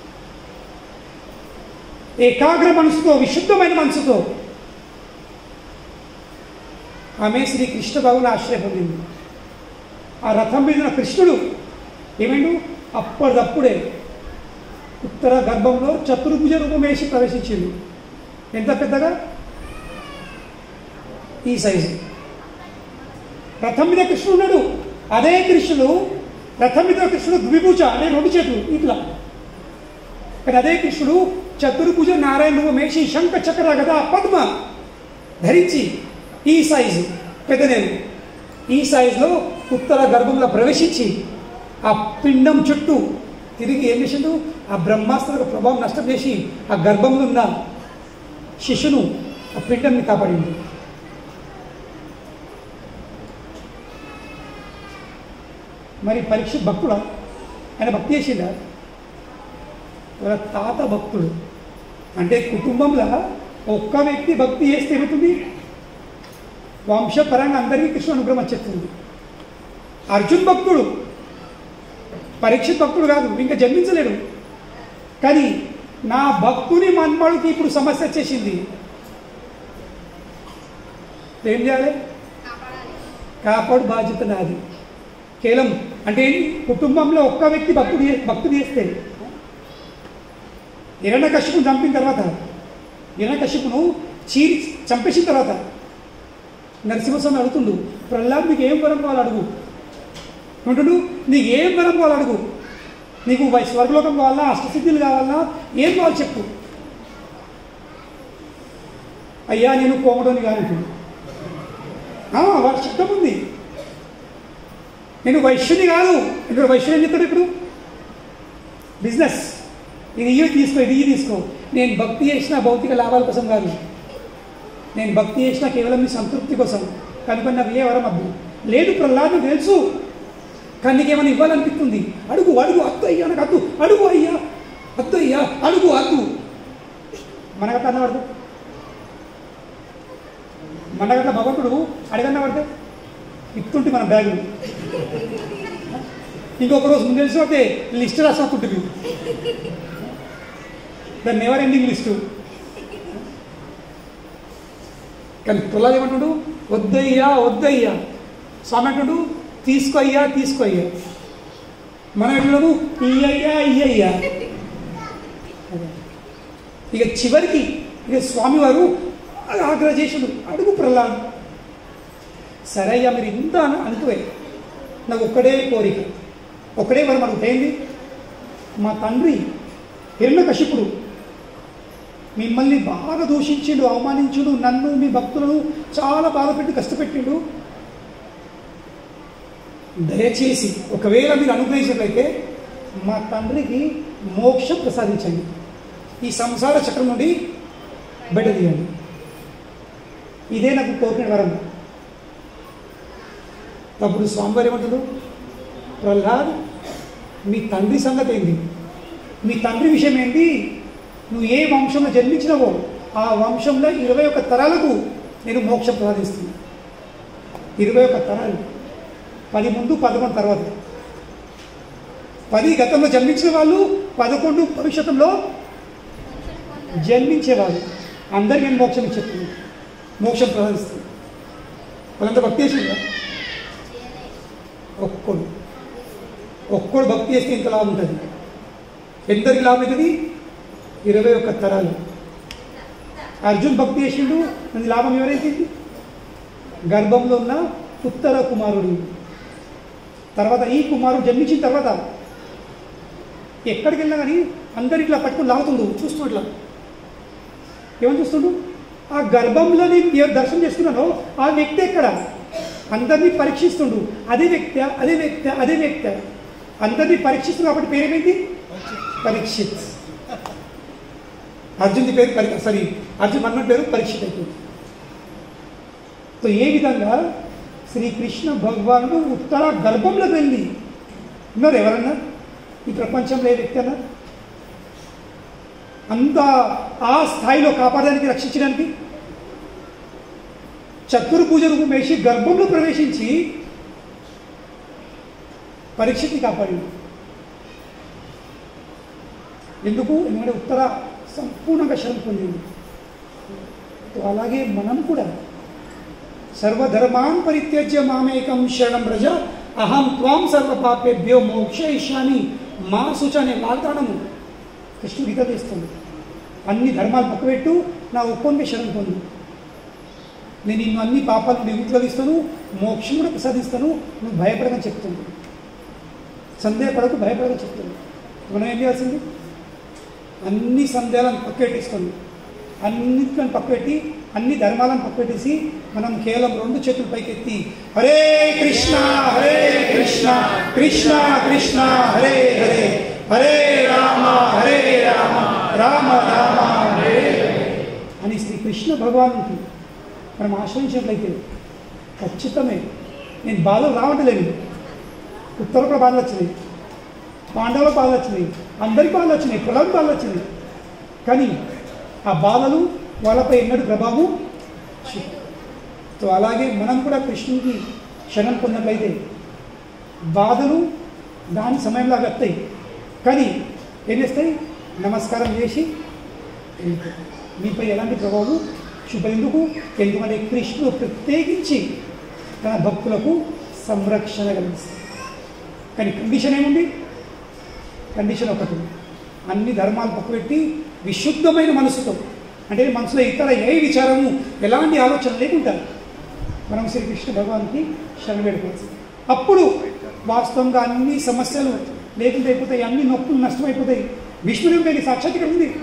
ఏకాగ్ర మనసుతో విశుద్ధమైన మనసుతో ఆమె శ్రీ కృష్ణ భగవాన్ ఆశ్రయ పొందింది ఆ రథం మీద ఉన్న కృష్ణుడు ఏమైండు అప్పటిదప్పుడే ఉత్తర గర్భంలో చతుర్భుజ రూపం వేసి ప్రవేశించింది ఎంత పెద్దగా ఈ సైజు రథం మీద కృష్ణుడు ఉన్నాడు అదే కృష్ణుడు రథం మీద కృష్ణుడు ద్విభుజ అంటే రెండు చేతులు ఇట్లా కానీ అదే కృష్ణుడు చతుర్భుజ నారాయణ రూపం వేసి శంఖ చక్ర గదా పద్మ ధరించి ఈ సైజు పెద్దనేరు ఈ సైజులో ఉత్తర గర్భంలో ప్రవేశించి ఆ పిండం చుట్టూ తిరిగి ఏం చేసిండు ఆ బ్రహ్మాస్త్ర ప్రభావం నష్టం చేసి ఆ గర్భంలో ఉన్న శిశును ఆ పిండంని కాపాడింది మరి పరీక్ష భక్తుడా ఆయన భక్తి చేసిండా వాళ్ళ తాత భక్తుడు అంటే కుటుంబంలో ఒక్క వ్యక్తి భక్తి చేస్తే ఏమవుతుంది వంశపరంగా అందరికీ కృష్ణ అనుగ్రహం వచ్చేస్తుంది అర్జున్ భక్తుడు పరీక్షిత్ భక్తుడు కాదు ఇంకా జన్మించలేడు కానీ నా భక్తుని మన్మడుకి ఇప్పుడు సమస్య వచ్చేసింది ఏం చేయాలి కాపాడాలి కాపాడు బాధ్యత నాది కేవలం అంటే ఏంటి? కుటుంబంలో ఒక్క వ్యక్తి భక్తుడు చే- భక్తుడు చేస్తే హిరణ్య కశ్యపును చంపిన తర్వాత హిరణ్య కశ్యపును చీరి చంపేసిన తర్వాత నరసింహస్వామి అడుగుతుండు ప్రహ్లాద్ నీకు ఏం వరం కావాలి అడుగు అంటుండు నీకు ఏం వరం కావాలి అడుగు నీకు వై- స్వర్గలోకం కావాలా అష్టసిద్ధులు కావాలా ఏం కావాలి చెప్పు అయ్యా నేను కోమడోని కానంటుండు ఆ, వాడి శబ్దం ఉంది నేను వైశ్యుని కాదు ఇప్పుడు వైశ్యుని ఏం చెప్తాడు ఇప్పుడు బిజినెస్ ఇది ఇవి తీసుకో ఇది ఇవి తీసుకో నేను భక్తి చేసిన భౌతిక లాభాల కోసం కాదు నేను భక్తి చేసిన కేవలం మీ సంతృప్తి కోసం కనుక నాకు ఏ వరం అద్దు లేదు ప్రహ్లాదు తెలుసు కానీ నీకేమైనా ఇవ్వాలనిపిస్తుంది అడుగు అడుగు అద్దు అయ్యా నాకు అద్దు అడుగు అయ్యా అద్దు అయ్యా అడుగు అద్దు మనకట్లా అన్నవాడు మనకట్లా భగవంతుడు అడగన్న పడితే ఇస్తుంటే మన బ్యాగులు ఇంకొక రోజు ముందు తెలిసి పోతే లిస్ట్ రాసినట్టుంటుంది దాన్ని నెవర్ ఎండింగ్ లిస్టు కానీ ప్రహ్లాద్ ఏమంటుడు వద్దయ్యా వద్దయ్యా స్వామి అంటుడు తీసుకో అయ్యా తీసుకో అయ్యా మనం ఎట్లను ఇయ్యయ్యా ఇయ్యయ్యా అదే. ఇక చివరికి ఇక స్వామివారు ఆగ్రహ చేసుడు అడుగు ప్రహ్లాద్ సరే అయ్యా మీరు ఇంత అను- అనుకువే నాకు ఒక్కడే కోరిక ఒక్కడే వరం అడుగుతాయింది మా తండ్రి హిరణ్యకశిపుడు మిమ్మల్ని బాగా దూషించిండు అవమానించుడు నన్ను మీ భక్తులను చాలా బాధపెట్టి కష్టపెట్టిండు దయచేసి ఒకవేళ మీరు అనుగ్రహించినట్లయితే మా తండ్రికి మోక్షం ప్రసాదించండి ఈ సంసార చక్రం నుండి బయట తీయండి ఇదే నాకు కోరిన వరం అప్పుడు స్వామివారు ఏమంటారు ప్రహ్లాద్ మీ తండ్రి సంగతి ఏంటి మీ తండ్రి విషయం ఏంటి నువ్వు ఏ వంశంలో జన్మించినవో ఆ వంశంలో ఇరవై ఒక్క తరాలకు నేను మోక్షం ప్రసాదిస్తుంది ఇరవై ఒక్క తరాలు పది ముందు పదకొండు తర్వాత పది గతంలో జన్మించిన వాళ్ళు పదకొండు భవిష్యత్తులో జన్మించేవాళ్ళు అందరికీ నేను మోక్షం ఇచ్చేస్తుంది మోక్షం ప్రసాదిస్తుంది వాళ్ళంతా భక్తి చేసిందా ఒక్కడు ఒక్కడు భక్తి చేస్తే ఇంత లాభం ఉంటుంది ఎందరికి లాభం అవుతుంది ఇరవై ఒక్క తరాలు అర్జున్ భక్తి చేసిండు అది లాభం ఎవరైతే గర్భంలో ఉన్న ఉత్తర కుమారుడు తర్వాత ఈ కుమారుడు జన్మించిన తర్వాత ఎక్కడికి వెళ్ళినా కానీ అందరు ఇట్లా పట్టుకుని లాగుతుండు చూస్తూ ఇట్లా ఏమని చూస్తుండు ఆ గర్భంలో నేను ఎవరు దర్శనం చేస్తున్నానో ఆ వ్యక్తి ఎక్కడ అందరినీ పరీక్షిస్తుండు అదే వ్యక్తి అదే వ్యక్తి అదే వ్యక్తి అందరినీ పరీక్షిస్తుంది కాబట్టి పేరేమైంది పరీక్షిత్ అర్జున్ పేరు పరి సారీ అర్జున్ మన్మన్ పేరు పరీక్షిత్ అయిపోయింది సో ఏ విధంగా శ్రీకృష్ణ భగవానుడు ఉత్తర గర్భంలోకి వెళ్ళి ఉన్నారు ఎవరన్నా ఈ ప్రపంచంలో ఏ వ్యక్తి అన్నా అంత ఆ స్థాయిలో కాపాడడానికి రక్షించడానికి చతురు రూపం వేసి గర్భంలో ప్రవేశించి పరీక్షని కాపాడింది ఎందుకు ఎందుకంటే ఉత్తర సంపూర్ణంగా శరం పొందింది సో అలాగే మనం కూడా సర్వధర్మాన్ పరిత్యజ్య మామేకం శరణం ప్రజ అహం త్వాం సర్వ పాపేభ్యో మోక్షయిష్యామి మా శుచ అనే వాగ్దానము కృష్ణుడు గీత చేస్తుంది అన్ని ధర్మాలు పక్కబెట్టు నా ఒక్కొన్ని శరణం పొందు నేను నిన్ను అన్ని పాపాల నుండి విముక్తిస్తాను మోక్షం కూడా ప్రసాదిస్తాను నువ్వు భయపడకని చెప్తుంది సందేహపడకు భయపడకని చెప్తుంది మనం ఏం చేయాల్సింది అన్ని సందేహాలను పక్కపెట్టేసుకోండి అన్నిటిని పక్కపెట్టి అన్ని ధర్మాలను పక్కపెట్టేసి మనం కేవలం రెండు చేతులు పైకెత్తి హరే కృష్ణ హరే కృష్ణ కృష్ణ కృష్ణ హరే హరే హరే రామ హరే రామ రామ రామ హరే హరే అని శ్రీ కృష్ణ భగవానుకి మనం ఆశ్రయించినట్లయితే ఖచ్చితమే నేను బాధలు రావట్లేదు ఉత్తర కూడా బాధలు వచ్చినాయి పాండవుల బాధలు వచ్చినాయి అందరికి బాధలు వచ్చినాయి కులం బాధలు వచ్చినాయి కానీ ఆ బాధలు వాళ్ళపై ఎన్నడూ ప్రభావం చూపవు. సో అలాగే మనం కూడా కృష్ణుడికి శరణం పొందినట్లయితే బాధలు దాని సమయంలో అవి వస్తాయి కానీ ఏం చేస్తాయి నమస్కారం చేసి వెళ్ళిపోతాయి. మీపై ఎలాంటి ప్రభావం చూపేందుకు ఎందుకంటే కృష్ణుడు ప్రత్యేకించి తన భక్తులకు సంరక్షణ కలిగిస్తాడు కానీ కండిషన్ ఏముంది కండిషన్ ఒకటి అన్ని ధర్మాలు పక్కపెట్టి విశుద్ధమైన మనసుతో అంటే మనసులో ఇతర ఏ విచారము ఎలాంటి ఆలోచన లేకుండా మనం శ్రీకృష్ణ భగవాన్కి శరణ పెట్టుకోవచ్చు అప్పుడు వాస్తవంగా అన్ని సమస్యలు లేకుండా అయిపోతాయి అన్ని నొప్పులు నష్టమైపోతాయి విష్ణుదేవుడి సాక్షాత్ ఇక్కడ ఉంది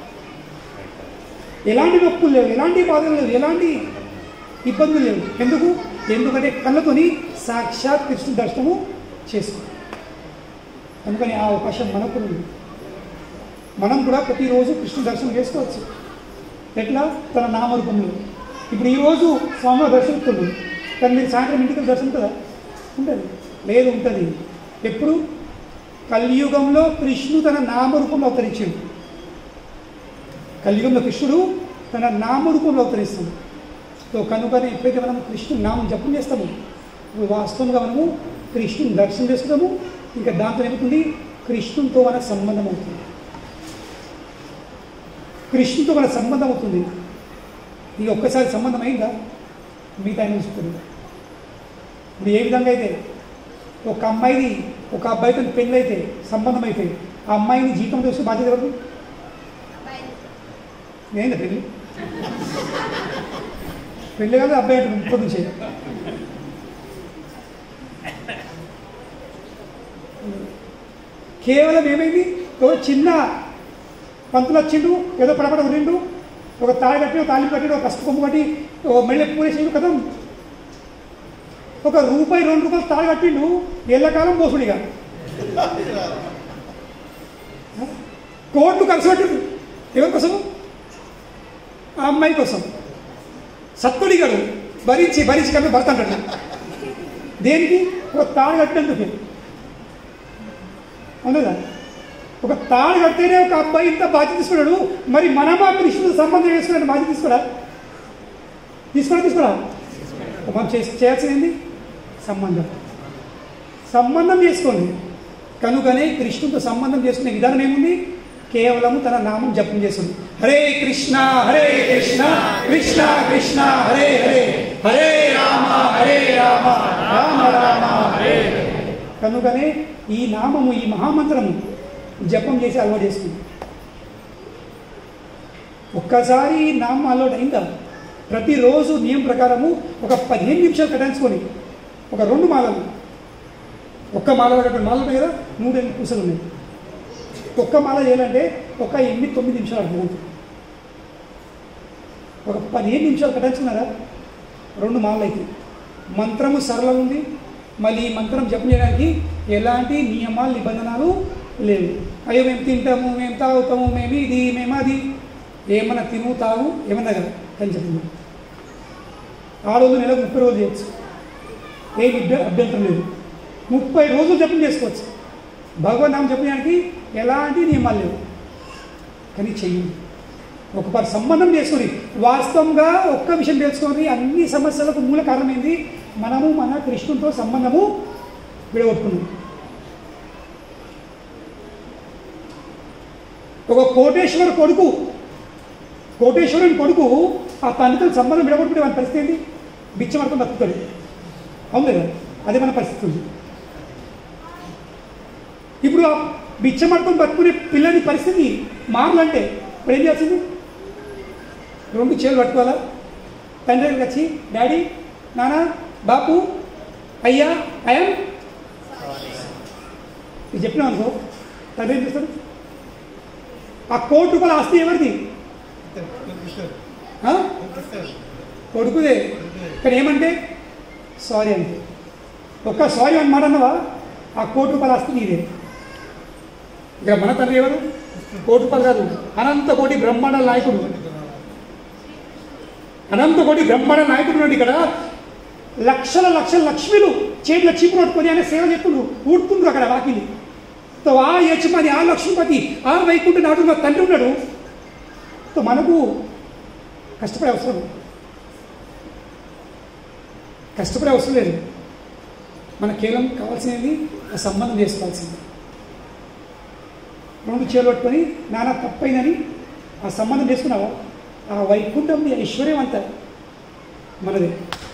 ఎలాంటి నొప్పులు లేవు ఎలాంటి బాధలు లేవు ఎలాంటి ఇబ్బందులు లేవు ఎందుకు ఎందుకంటే కళ్ళతోని సాక్షాత్ కృష్ణ దర్శనము చేసుకో అందుకని ఆ అవకాశం మనకు ఉంది మనం కూడా ప్రతిరోజు కృష్ణ దర్శనం చేసుకోవచ్చు ఎట్లా తన నామరూపంలో ఇప్పుడు ఈరోజు స్వామివారి దర్శనస్తుంది కానీ మీరు సాయంత్రం ఇంటికి దర్శనం ఉంటుందా ఉంటుంది లేదు ఉంటుంది ఎప్పుడు కలియుగంలో కృష్ణుడు తన నామరూపంలో అవతరించాడు కలియుగంలో కృష్ణుడు తన నామరూపంలో అవతరిస్తుంది సో కనుకనే ఎప్పుడైతే మనం కృష్ణుడు నామం జపం చేస్తామో వాస్తవంగా మనము కృష్ణుని దర్శనం చేసుకుంటాము ఇంకా దాంతో ఏమవుతుంది కృష్ణునితో మన సంబంధం అవుతుంది కృష్ణునితో మన సంబంధం అవుతుంది ఇది ఒక్కసారి సంబంధం అయిందా మిగతా ఆయన చూసుకుంది ఇప్పుడు ఏ విధంగా అయితే ఒక అమ్మాయిది ఒక అబ్బాయితో పెళ్ళి అయితే సంబంధం అయితే ఆ అమ్మాయిని జీతం చూసి బాధ్యత ఎవరు అబ్బాయి ఏంది పెళ్ళి పెళ్ళి కాదు అబ్బాయి అంటే ఇప్పటి నుంచే కేవలం ఏమైంది ఒక చిన్న పంతులు వచ్చిండు ఏదో పడపడ ఉరిండు ఒక తాళి కట్టి ఒక తాళి కట్టి ఒక పసుపు కొమ్ము కట్టి ఒక మెళ్ళ పూరేసిండు కదా ఒక రూపాయి రెండు రూపాయలు తాళి కట్టిండు ఎల్లకాలం మోసుడిగా కోట్లు ఖర్చు పెట్టిండు ఎవరి కోసం ఆ అమ్మాయి కోసం సత్తుడిగాడు భరించి భరించి కలిపి భర్త అంటాడు దేనికి ఒక తాడు కట్టేందుకు అవునదా ఒక తాడు కడితేనే ఒక అబ్బాయి ఇంత బాధ్యత తీసుకున్నాడు మరి మనమా కృష్ణుడు సంబంధం చేసుకున్నాడు బాధ్యత తీసుకోడా తీసుకోడా తీసుకోడా మనం చేసి చేయాల్సింది సంబంధం సంబంధం చేసుకోండి కనుకనే కృష్ణుడితో సంబంధం చేసుకునే విధానం ఏముంది కేవలం తన నామం జపం చేస్తుంది హరే కృష్ణ హరే కృష్ణ కృష్ణ కృష్ణ హరే హరే హరే రామ హరే రామ రామ రామ హరే హరే కనుకనే ఈ నామము ఈ మహామంత్రము జపం చేసి అలవాటు చేసుకుంది ఒక్కసారి ఈ నామం అలవాటు అయిందా ప్రతిరోజు నియమం ప్రకారము ఒక పదిహేను నిమిషాలు కట్టించుకొని ఒక రెండు మాలలు ఒక్క మాల కట్టిన మాలలు ఉన్నాయి కదా మూడు ఎనిమిది పూసలు ఉన్నాయి ఒక్క మాల చేయాలంటే ఒక ఎనిమిది తొమ్మిది నిమిషాలు అర్థమవుతుంది ఒక పదిహేను నిమిషాలు కట్టించుకున్నారా రెండు మాలలు అయితే మంత్రము సరళం ఉంది మళ్ళీ ఈ మంత్రం జపం చేయడానికి ఎలాంటి నియమాలు నిబంధనలు లేవు అయ్యో మేము తింటాము మేము తాగుతాము మేము ఇది మేము అది ఏమన్నా తిను తాగు ఏమన్నా కదా అని చెప్పింది ఆడోళ్ళు నెలకు ముప్పై రోజులు చేయొచ్చు ఏమి అభ్య- అభ్యంతరం లేదు ముప్పై రోజులు జపం చేసుకోవచ్చు భగవన్ నామం జపడానికి ఎలాంటి నియమాలు లేవు కానీ చెయ్యండి ఒక పరి సంబంధం చేసుకొని వాస్తవంగా ఒక్క విషయం తెలుసుకొని అన్ని సమస్యలకు మూల కారణమైంది మనము మన కృష్ణునితో సంబంధము విడగొట్టుకున్నాం ఒక కోటేశ్వర కొడుకు కోటేశ్వరుని కొడుకు ఆ తండ్రితో సంబంధం విడగొట్టుకునే మన పరిస్థితి ఏంటి బిచ్చమర్థం బతుకుతాడు అవును కదా అదే మన పరిస్థితి ఉంది ఇప్పుడు ఆ బిచ్చమర్థం బతుకునే పిల్లని పరిస్థితి మారాలంటే ఇప్పుడు ఏం చేయాల్సింది రెండు చేతులు పట్టుకోవాలా తండ్రి దగ్గరికి వచ్చి డాడీ నాన్న బాపు అయ్యా అయం ఇది చెప్పినాం అనుకో తండ్రి ఏం చేస్తాడు ఆ కోటి రూపాయల ఆస్తి ఎవరిది ఆ? కొడుకుదే ఇక్కడ ఏమంటే సారీ అంటే ఒక్క సారీ అని మాట అన్నవా ఆ కోటి రూపాయల ఆస్తి నీదే ఇక మన తండ్రి ఎవరు కోటి రూపాయలు కాదు అనంత కోటి బ్రహ్మాండ నాయకుడు అనంత కోటి బ్రహ్మాండ నాయకుడు ఉన్నాడు ఇక్కడ లక్షల లక్షల లక్ష్మిలు చేతిలో చీపు పట్టుకొని ఆయన సేవ చెప్పుడు ఊడుతుండ్రు అక్కడ వాకిలి తో ఆ యజమాని ఆ లక్ష్మీపతి ఆ వైకుంఠ నాడు మా తండ్రి ఉన్నాడు తో మనకు కష్టపడే అవసరం కష్టపడే అవసరం లేదు మనకు కేవలం కావాల్సినది ఆ సంబంధం చేసుకోవాల్సింది రెండు చేలు పట్టుకొని నాన్న తప్పైందని ఆ సంబంధం చేసుకున్నావా ఆ వైకుంఠం నీ ఐశ్వర్యం అంతా మనది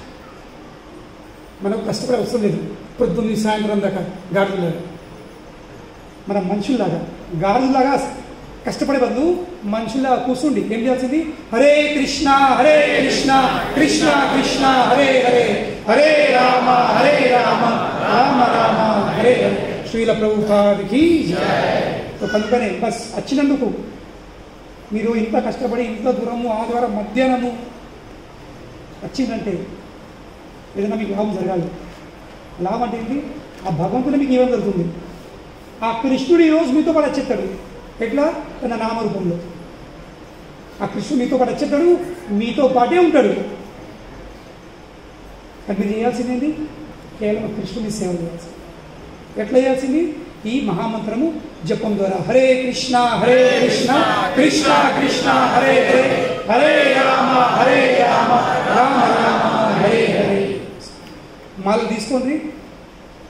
మనకు కష్టపడే అవసరం లేదు పొద్దున్న సాయంత్రం దాకా గాడిదలాగా మన మనుషుల్లాగా గాడిదలాగా కష్టపడే బదులు మనుషుల్లాగా కూర్చుండి ఏం చేయాల్సింది హరే కృష్ణ హరే కృష్ణ కృష్ణ కృష్ణ హరే హరే హరే రామ హరే రామ రామ రామ హరే హరే శ్రీల ప్రభుపాదికి కనుకనే బస్ వచ్చినందుకు మీరు ఇంత కష్టపడి ఇంత దూరము ఆదివారం మధ్యాహ్నము వచ్చిందంటే ఏదైనా మీకు లాభం జరగాలి లాభం అంటే ఏంటి ఆ భగవంతుని మీకు ఏమేమి జరుగుతుంది ఆ కృష్ణుడు ఈరోజు మీతో పాటు వచ్చేస్తాడు ఎట్లా తన నామరూపంలో ఆ కృష్ణుడు మీతో పాటు వచ్చేస్తాడు మీతో పాటే ఉంటాడు కానీ మీరు చేయాల్సింది ఏంటి కేవలం కృష్ణుని సేవ చేయాల్సింది ఎట్లా చేయాల్సింది ఈ మహామంత్రము జపం ద్వారా హరే కృష్ణ హరే కృష్ణ కృష్ణ కృష్ణ హరే హరే హరే రామ హరే రామ రామ రామ హరే హరే మాల తీసుకోండి